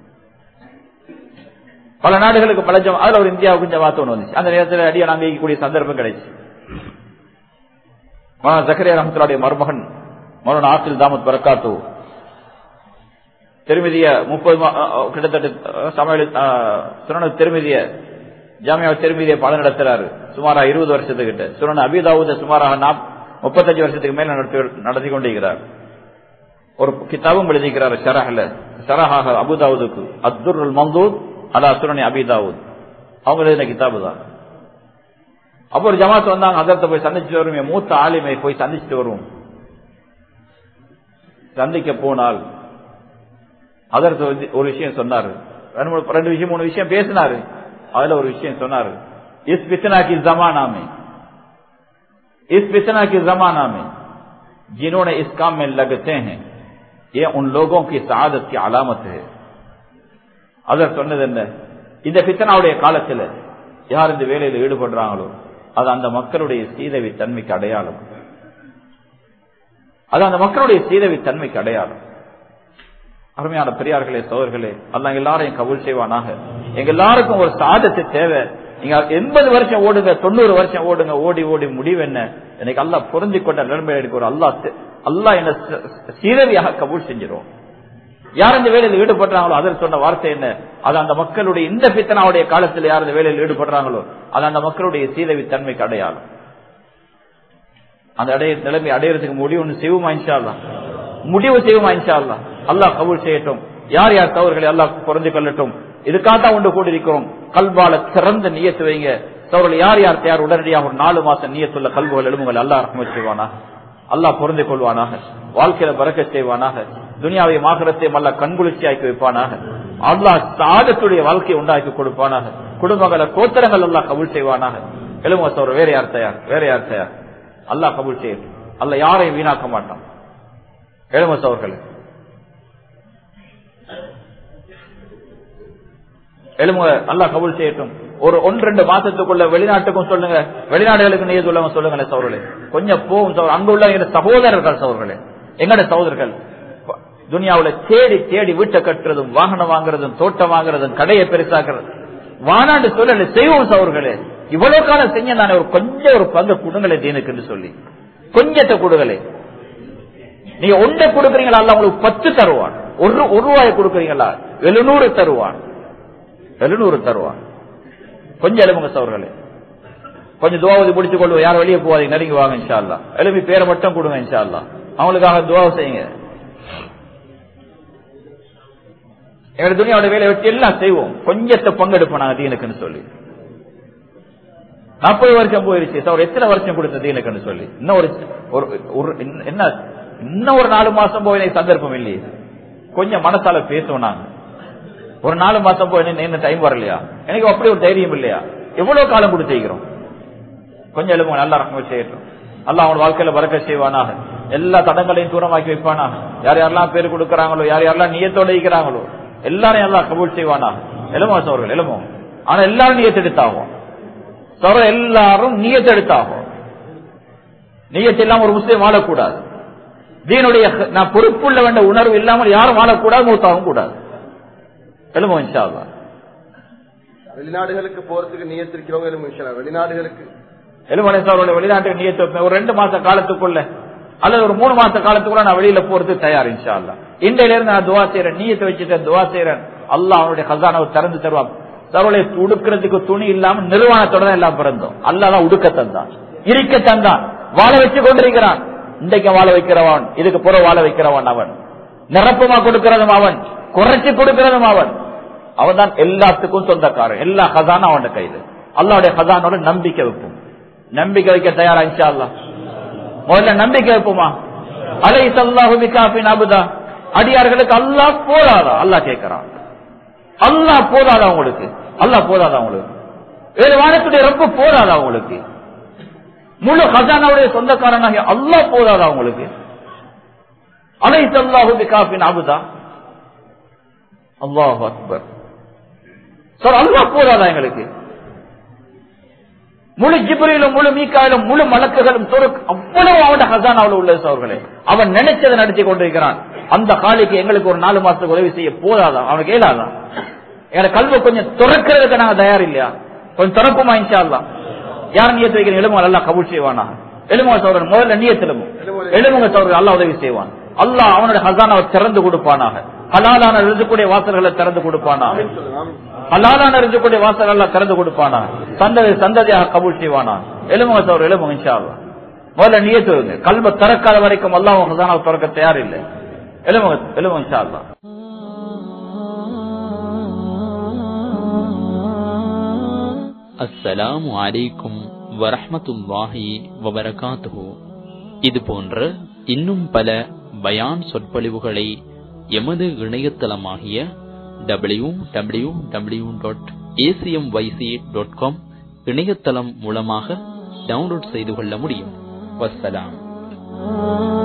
பல நாடுகளுக்கு பல ஜமா அதுல ஒரு இந்தியாவுக்கும் ஜமாத்து ஒன்று வந்துச்சு அந்த நேரத்தில் அடிய நாங்க கூடிய சந்தர்ப்பம் கிடைச்சு ஜக்கரியா ரஹமத்துடைய மருமகன் மௌலான ஆசில் தாமத் பரக்காத்து திருமதிய முப்பது கிட்டத்தட்ட சமையல் சுரண திருமதிய ஜாமியா திருமதிய பாடம் நடத்துறாரு சுமாரா இருபது வருஷத்துக்கிட்ட சுரண அபிதாவுத சுமாராக முப்பத்தஞ்சு வருஷத்துக்கு மேல நடத்தி கொண்டிருக்கிறார் ஒரு கிதாபும் எழுதிக்கிறார் ஷரஹ்ல ஷரஹாக அபுதாவுதுக்கு அப்துல் மந்தூத் அலா சுரணி அபிதாவுத் அவங்க எழுதின கிதாபு தான் அப்போ ஒரு ஜமாத் வந்தாங்க அதத்தை போய் சந்திச்சுட்டு வரும் மூத்த ஆளுமை போய் சந்திச்சுட்டு வரும் சந்திக்க போனால் அதற்கு ஒரு விஷயம் சொன்னாரு ரெண்டு விஷயம் மூணு விஷயம் பேசினாரு அதுல ஒரு விஷயம் சொன்னாரு इस फितना की जमाना में इस फितना की जमाना में जिन्होंने इस काम में लगते हैं ये उन लोगों की सादत की अलामत है அதர் சொன்னது என்ன இந்த பித்தனாவுடைய காலத்தில் யார் இந்த வேலையில் ஈடுபடுறாங்களோ அது அந்த மக்களுடைய சீதவி தன்மைக்கு அடையாளம் அது அந்த மக்களுடைய சீதவி தன்மைக்கு அடையாளம் அருமையான பெரியார்களே சோதர்களே அல்ல எல்லாரையும் கபூல் செய்வானாக எங்க எல்லாருக்கும் ஒரு சாதத்தை தேவை நீங்க எண்பது வருஷம் ஓடுங்க தொண்ணூறு வருஷம் ஓடுங்க ஓடி ஓடி முடிவு என்ன எனக்கு அல்லா புரிஞ்சு கொண்ட நிலைமை எனக்கு ஒரு அல்லா அல்லா என்ன சீரவியாக கபூல் செஞ்சிடும் யார் இந்த வேலையில் ஈடுபடுறாங்களோ அதில் சொன்ன வார்த்தை என்ன அது அந்த மக்களுடைய இந்த பித்தனாவுடைய காலத்தில் யார் இந்த வேலையில் ஈடுபடுறாங்களோ அது அந்த மக்களுடைய சீரவி தன்மைக்கு அடையாளம் அந்த அடைய நிலைமை அடையிறதுக்கு முடிவு ஒன்று செய்வோமா இன்ஷால்லா முடிவு செய்வோமா இன்ஷால்லா அல்லாஹ் கபூல் செய்யட்டும் யார் யார் தவறுகளை அல்லாஹ் புரிஞ்சு கொள்ளட்டும் இதுக்காக ஒன்று கூடியிருக்கிறோம் கல்வால சிறந்த நியத்து வைங்க தவறுகள் யார் யார் தயார் உடனடியாக ஒரு நாலு மாசம் நியத்துள்ள கல்வுகள் எழுமுங்கள் அல்லாஹ் ரஹ்மத் செய்வானாக அல்லாஹ் பொருந்திக் கொள்வானாக வாழ்க்கையில பறக்க செய்வானாக துனியாவை மாகரத்தையும் அல்ல கண்குளிர்ச்சி ஆக்கி வைப்பானாக அல்லாஹ் சாதத்துடைய வாழ்க்கையை உண்டாக்கி கொடுப்பானாக குடும்பங்கள கோத்தரங்கள் அல்லாஹ் கபூல் செய்வானாக எழுமுக சோர் வேற யார் தயார் வேற யார் தயார் அல்லாஹ் கபூல் செய்யட்டும் அல்ல யாரையும் வீணாக்க மாட்டான் எழுமுக சோர்கள் எழுமுக அல்லாஹ் கபூல் செய்யட்டும் ஒரு ஒன்று ரெண்டு மாசத்துக்குள்ள வெளிநாட்டுக்கும் சொல்லுங்க வெளிநாடுகளுக்கு நீர் உள்ளவங்க சொல்லுங்க சோழர்களே கொஞ்சம் போகும் சோழர் அங்க உள்ள எங்க சகோதரர்கள் சோழர்களே எங்கட சகோதரர்கள் துனியாவுல தேடி தேடி வீட்டை கட்டுறதும் வாகனம் வாங்குறதும் தோட்டம் வாங்குறதும் கடையை பெருசாக்குறது வானாண்டு சொல்லல செய்வோம் சோழர்களே இவ்வளவு காலம் செஞ்ச நான் ஒரு கொஞ்சம் ஒரு பங்கு கொடுங்களே தீனுக்கு சொல்லி கொஞ்சத்தை கொடுங்களே நீங்க ஒன்றை கொடுக்குறீங்களா அல்ல உங்களுக்கு பத்து தருவான் ஒரு ஒரு ரூபாய் கொடுக்குறீங்களா எழுநூறு தருவான் எழுநூறு தருவான் கொஞ்சம் எழுப்புங்க சவர்களே கொஞ்சம் துவாவதி முடிச்சு கொள்வோம் யாரும் வெளியே போவாதீங்க நெருங்கி வாங்க இன்ஷா அல்லா எழுப்பி பேரை மட்டும் கொடுங்க இன்ஷா அல்லா அவங்களுக்காக துவாவை செய்யுங்க எங்க துணியாவோட வேலையை வச்சு எல்லாம் செய்வோம் கொஞ்சத்தை பங்கெடுப்போம் நாங்க தீனுக்குன்னு சொல்லி நாற்பது வருஷம் போயிருச்சு சார் எத்தனை வருஷம் கொடுத்த தீனுக்குன்னு சொல்லி இன்னும் ஒரு ஒரு என்ன இன்னும் ஒரு நாலு மாசம் போய் சந்தர்ப்பம் இல்லையே கொஞ்சம் மனசால பேசுவோம் நாங்க ஒரு நாலு மாசம் போய் என்ன டைம் வரலையா எனக்கு அப்படி ஒரு தைரியம் இல்லையா எவ்வளவு காலம் கொடுத்திருக்கிறோம் கொஞ்சம் எழுப்புங்க நல்லா ரகம் செய்யட்டும் அல்ல அவங்க வாழ்க்கையில வரக்க செய்வானாக எல்லா தடங்களையும் தூரமாக்கி வைப்பானாக யார் யாரெல்லாம் பேர் கொடுக்கறாங்களோ யார் யாரெல்லாம் நியத்தோட இருக்கிறாங்களோ எல்லாரையும் எல்லாம் கபூல் செய்வானாக எழுமோ சோர்கள் எழுமோ ஆனா எல்லாரும் நியத்தெடுத்தாகும் சோர எல்லாரும் நியத்தெடுத்தாகும் நியத்து இல்லாம ஒரு முஸ்லீம் வாழக்கூடாது தீனுடைய நான் பொறுப்புள்ள வேண்ட உணர்வு இல்லாமல் யாரும் வாழக்கூடாது மூத்தாகவும் கூடாது எழுமோ இன்ஷா அல்லா வெளிநாடுகளுக்கு போறதுக்கு நியத்திருக்கிறவங்க எழுமோ இன்ஷா வெளிநாடுகளுக்கு எழுமணேஸ்வரோட வெளிநாட்டுக்கு நியத்து ஒரு ரெண்டு மாச காலத்துக்குள்ள அல்லது ஒரு மூணு மாச காலத்துக்குள்ள நான் வெளியில போறதுக்கு தயார் இன்ஷா அல்லா இன்றையில இருந்து நான் துவா செய்யறேன் நீயத்தை வச்சுட்டேன் துவா செய்யறேன் அல்லாஹ் அவனுடைய கசானாவை திறந்து தருவான் சரோலை உடுக்கிறதுக்கு துணி இல்லாம நிர்வாணத்தோட தான் எல்லாம் பிறந்தோம் அல்லாதான் உடுக்க தந்தான் இருக்க தந்தான் வாழ வச்சு கொண்டிருக்கிறான் இன்றைக்கு வாழ வைக்கிறவன் இதுக்கு புற வாழ வைக்கிறவன் அவன் நிரப்பமா கொடுக்கிறதும் அவன் குறைச்சு கொடுக்கிறதும் அவன் அவன் தான் எல்லாத்துக்கும் சொந்தக்காரன் எல்லா கதானும் அவன் கையில அல்லாவுடைய கதானோட நம்பிக்கை வைப்போம் நம்பிக்கை வைக்க தயாரா இன்ஷா அல்லா முதல்ல நம்பிக்கை வைப்போமா அலை சல்லாஹு பிகாபின் அபுதா அடியார்களுக்கு அல்லாஹ் போதாதா அல்லாஹ் கேட்கிறான் அல்லாஹ் போதாதா உங்களுக்கு அல்லாஹ் போதாதா உங்களுக்கு வேறு வானத்துடைய ரொம்ப போதாதா உங்களுக்கு முழு ஹசானாவுடைய சொந்தக்காரனாக அல்லாஹ் போதாதா உங்களுக்கு அலை சல்லாஹு பிகாபின் அபுதா அல்லாஹ் அக்பர் சார் அல்லாஹ் போதாதா எங்களுக்கு முழு ஜிப்ரிலும் முழு மீக்காயிலும் முழு மலக்குகளும் அவ்வளவு அவன் ஹசானாவில் உள்ளது அவர்களே அவன் நினைச்சதை நடத்தி கொண்டிருக்கிறான் அந்த காலிக்கு எங்களுக்கு ஒரு நாலு மாசத்துக்கு உதவி செய்ய போதாதான் அவனுக்கு ஏலாதா எங்களை கல்வை கொஞ்சம் துறக்கிறதுக்கு நாங்க தயார் இல்லையா கொஞ்சம் திறப்புமா இன்ஷால்லாம் யார் நியத்து வைக்கிற எலும்பு நல்லா கபூல் செய்வானா எலுமுக சௌரன் முதல்ல நியத்திலும் எலுமுக சௌரன் அல்லா உதவி செய்வான் அல்லாஹ் அவனுடைய ஹசானாவை திறந்து கொடுப்பானாக ஹலாலான ரிசுக்குடைய வாசல்களை திறந்து கொடுப்பானாக ஹலாலான ரிசுக்குடைய வாசல் எல்லாம் திறந்து கொடுப்பானா சந்ததி சந்ததியாக கபூல் செய்வானா எலுமுக சௌர் எலுமுக இன்ஷா அல்லா முதல்ல நியத்து வைங்க கல்வ திறக்காத வரைக்கும் அல்லாஹ் ஹசானாவை திறக்க தயார் இல்லை எலுமுக எலுமுக இன்ஷா அல்லா அஸ்ஸலாமு அலைக்கும் வரஹ்மத்துல்லாஹி வபரகாத்துஹு இது போன்ற இன்னும் பல பயான் சொற்பொழிவுகளை எமது இணையதளமாகிய W W W dot ACM YC dot com இணையதளம் மூலமாக டவுன்லோட் செய்து கொள்ள முடியும் வஸ்ஸலாம்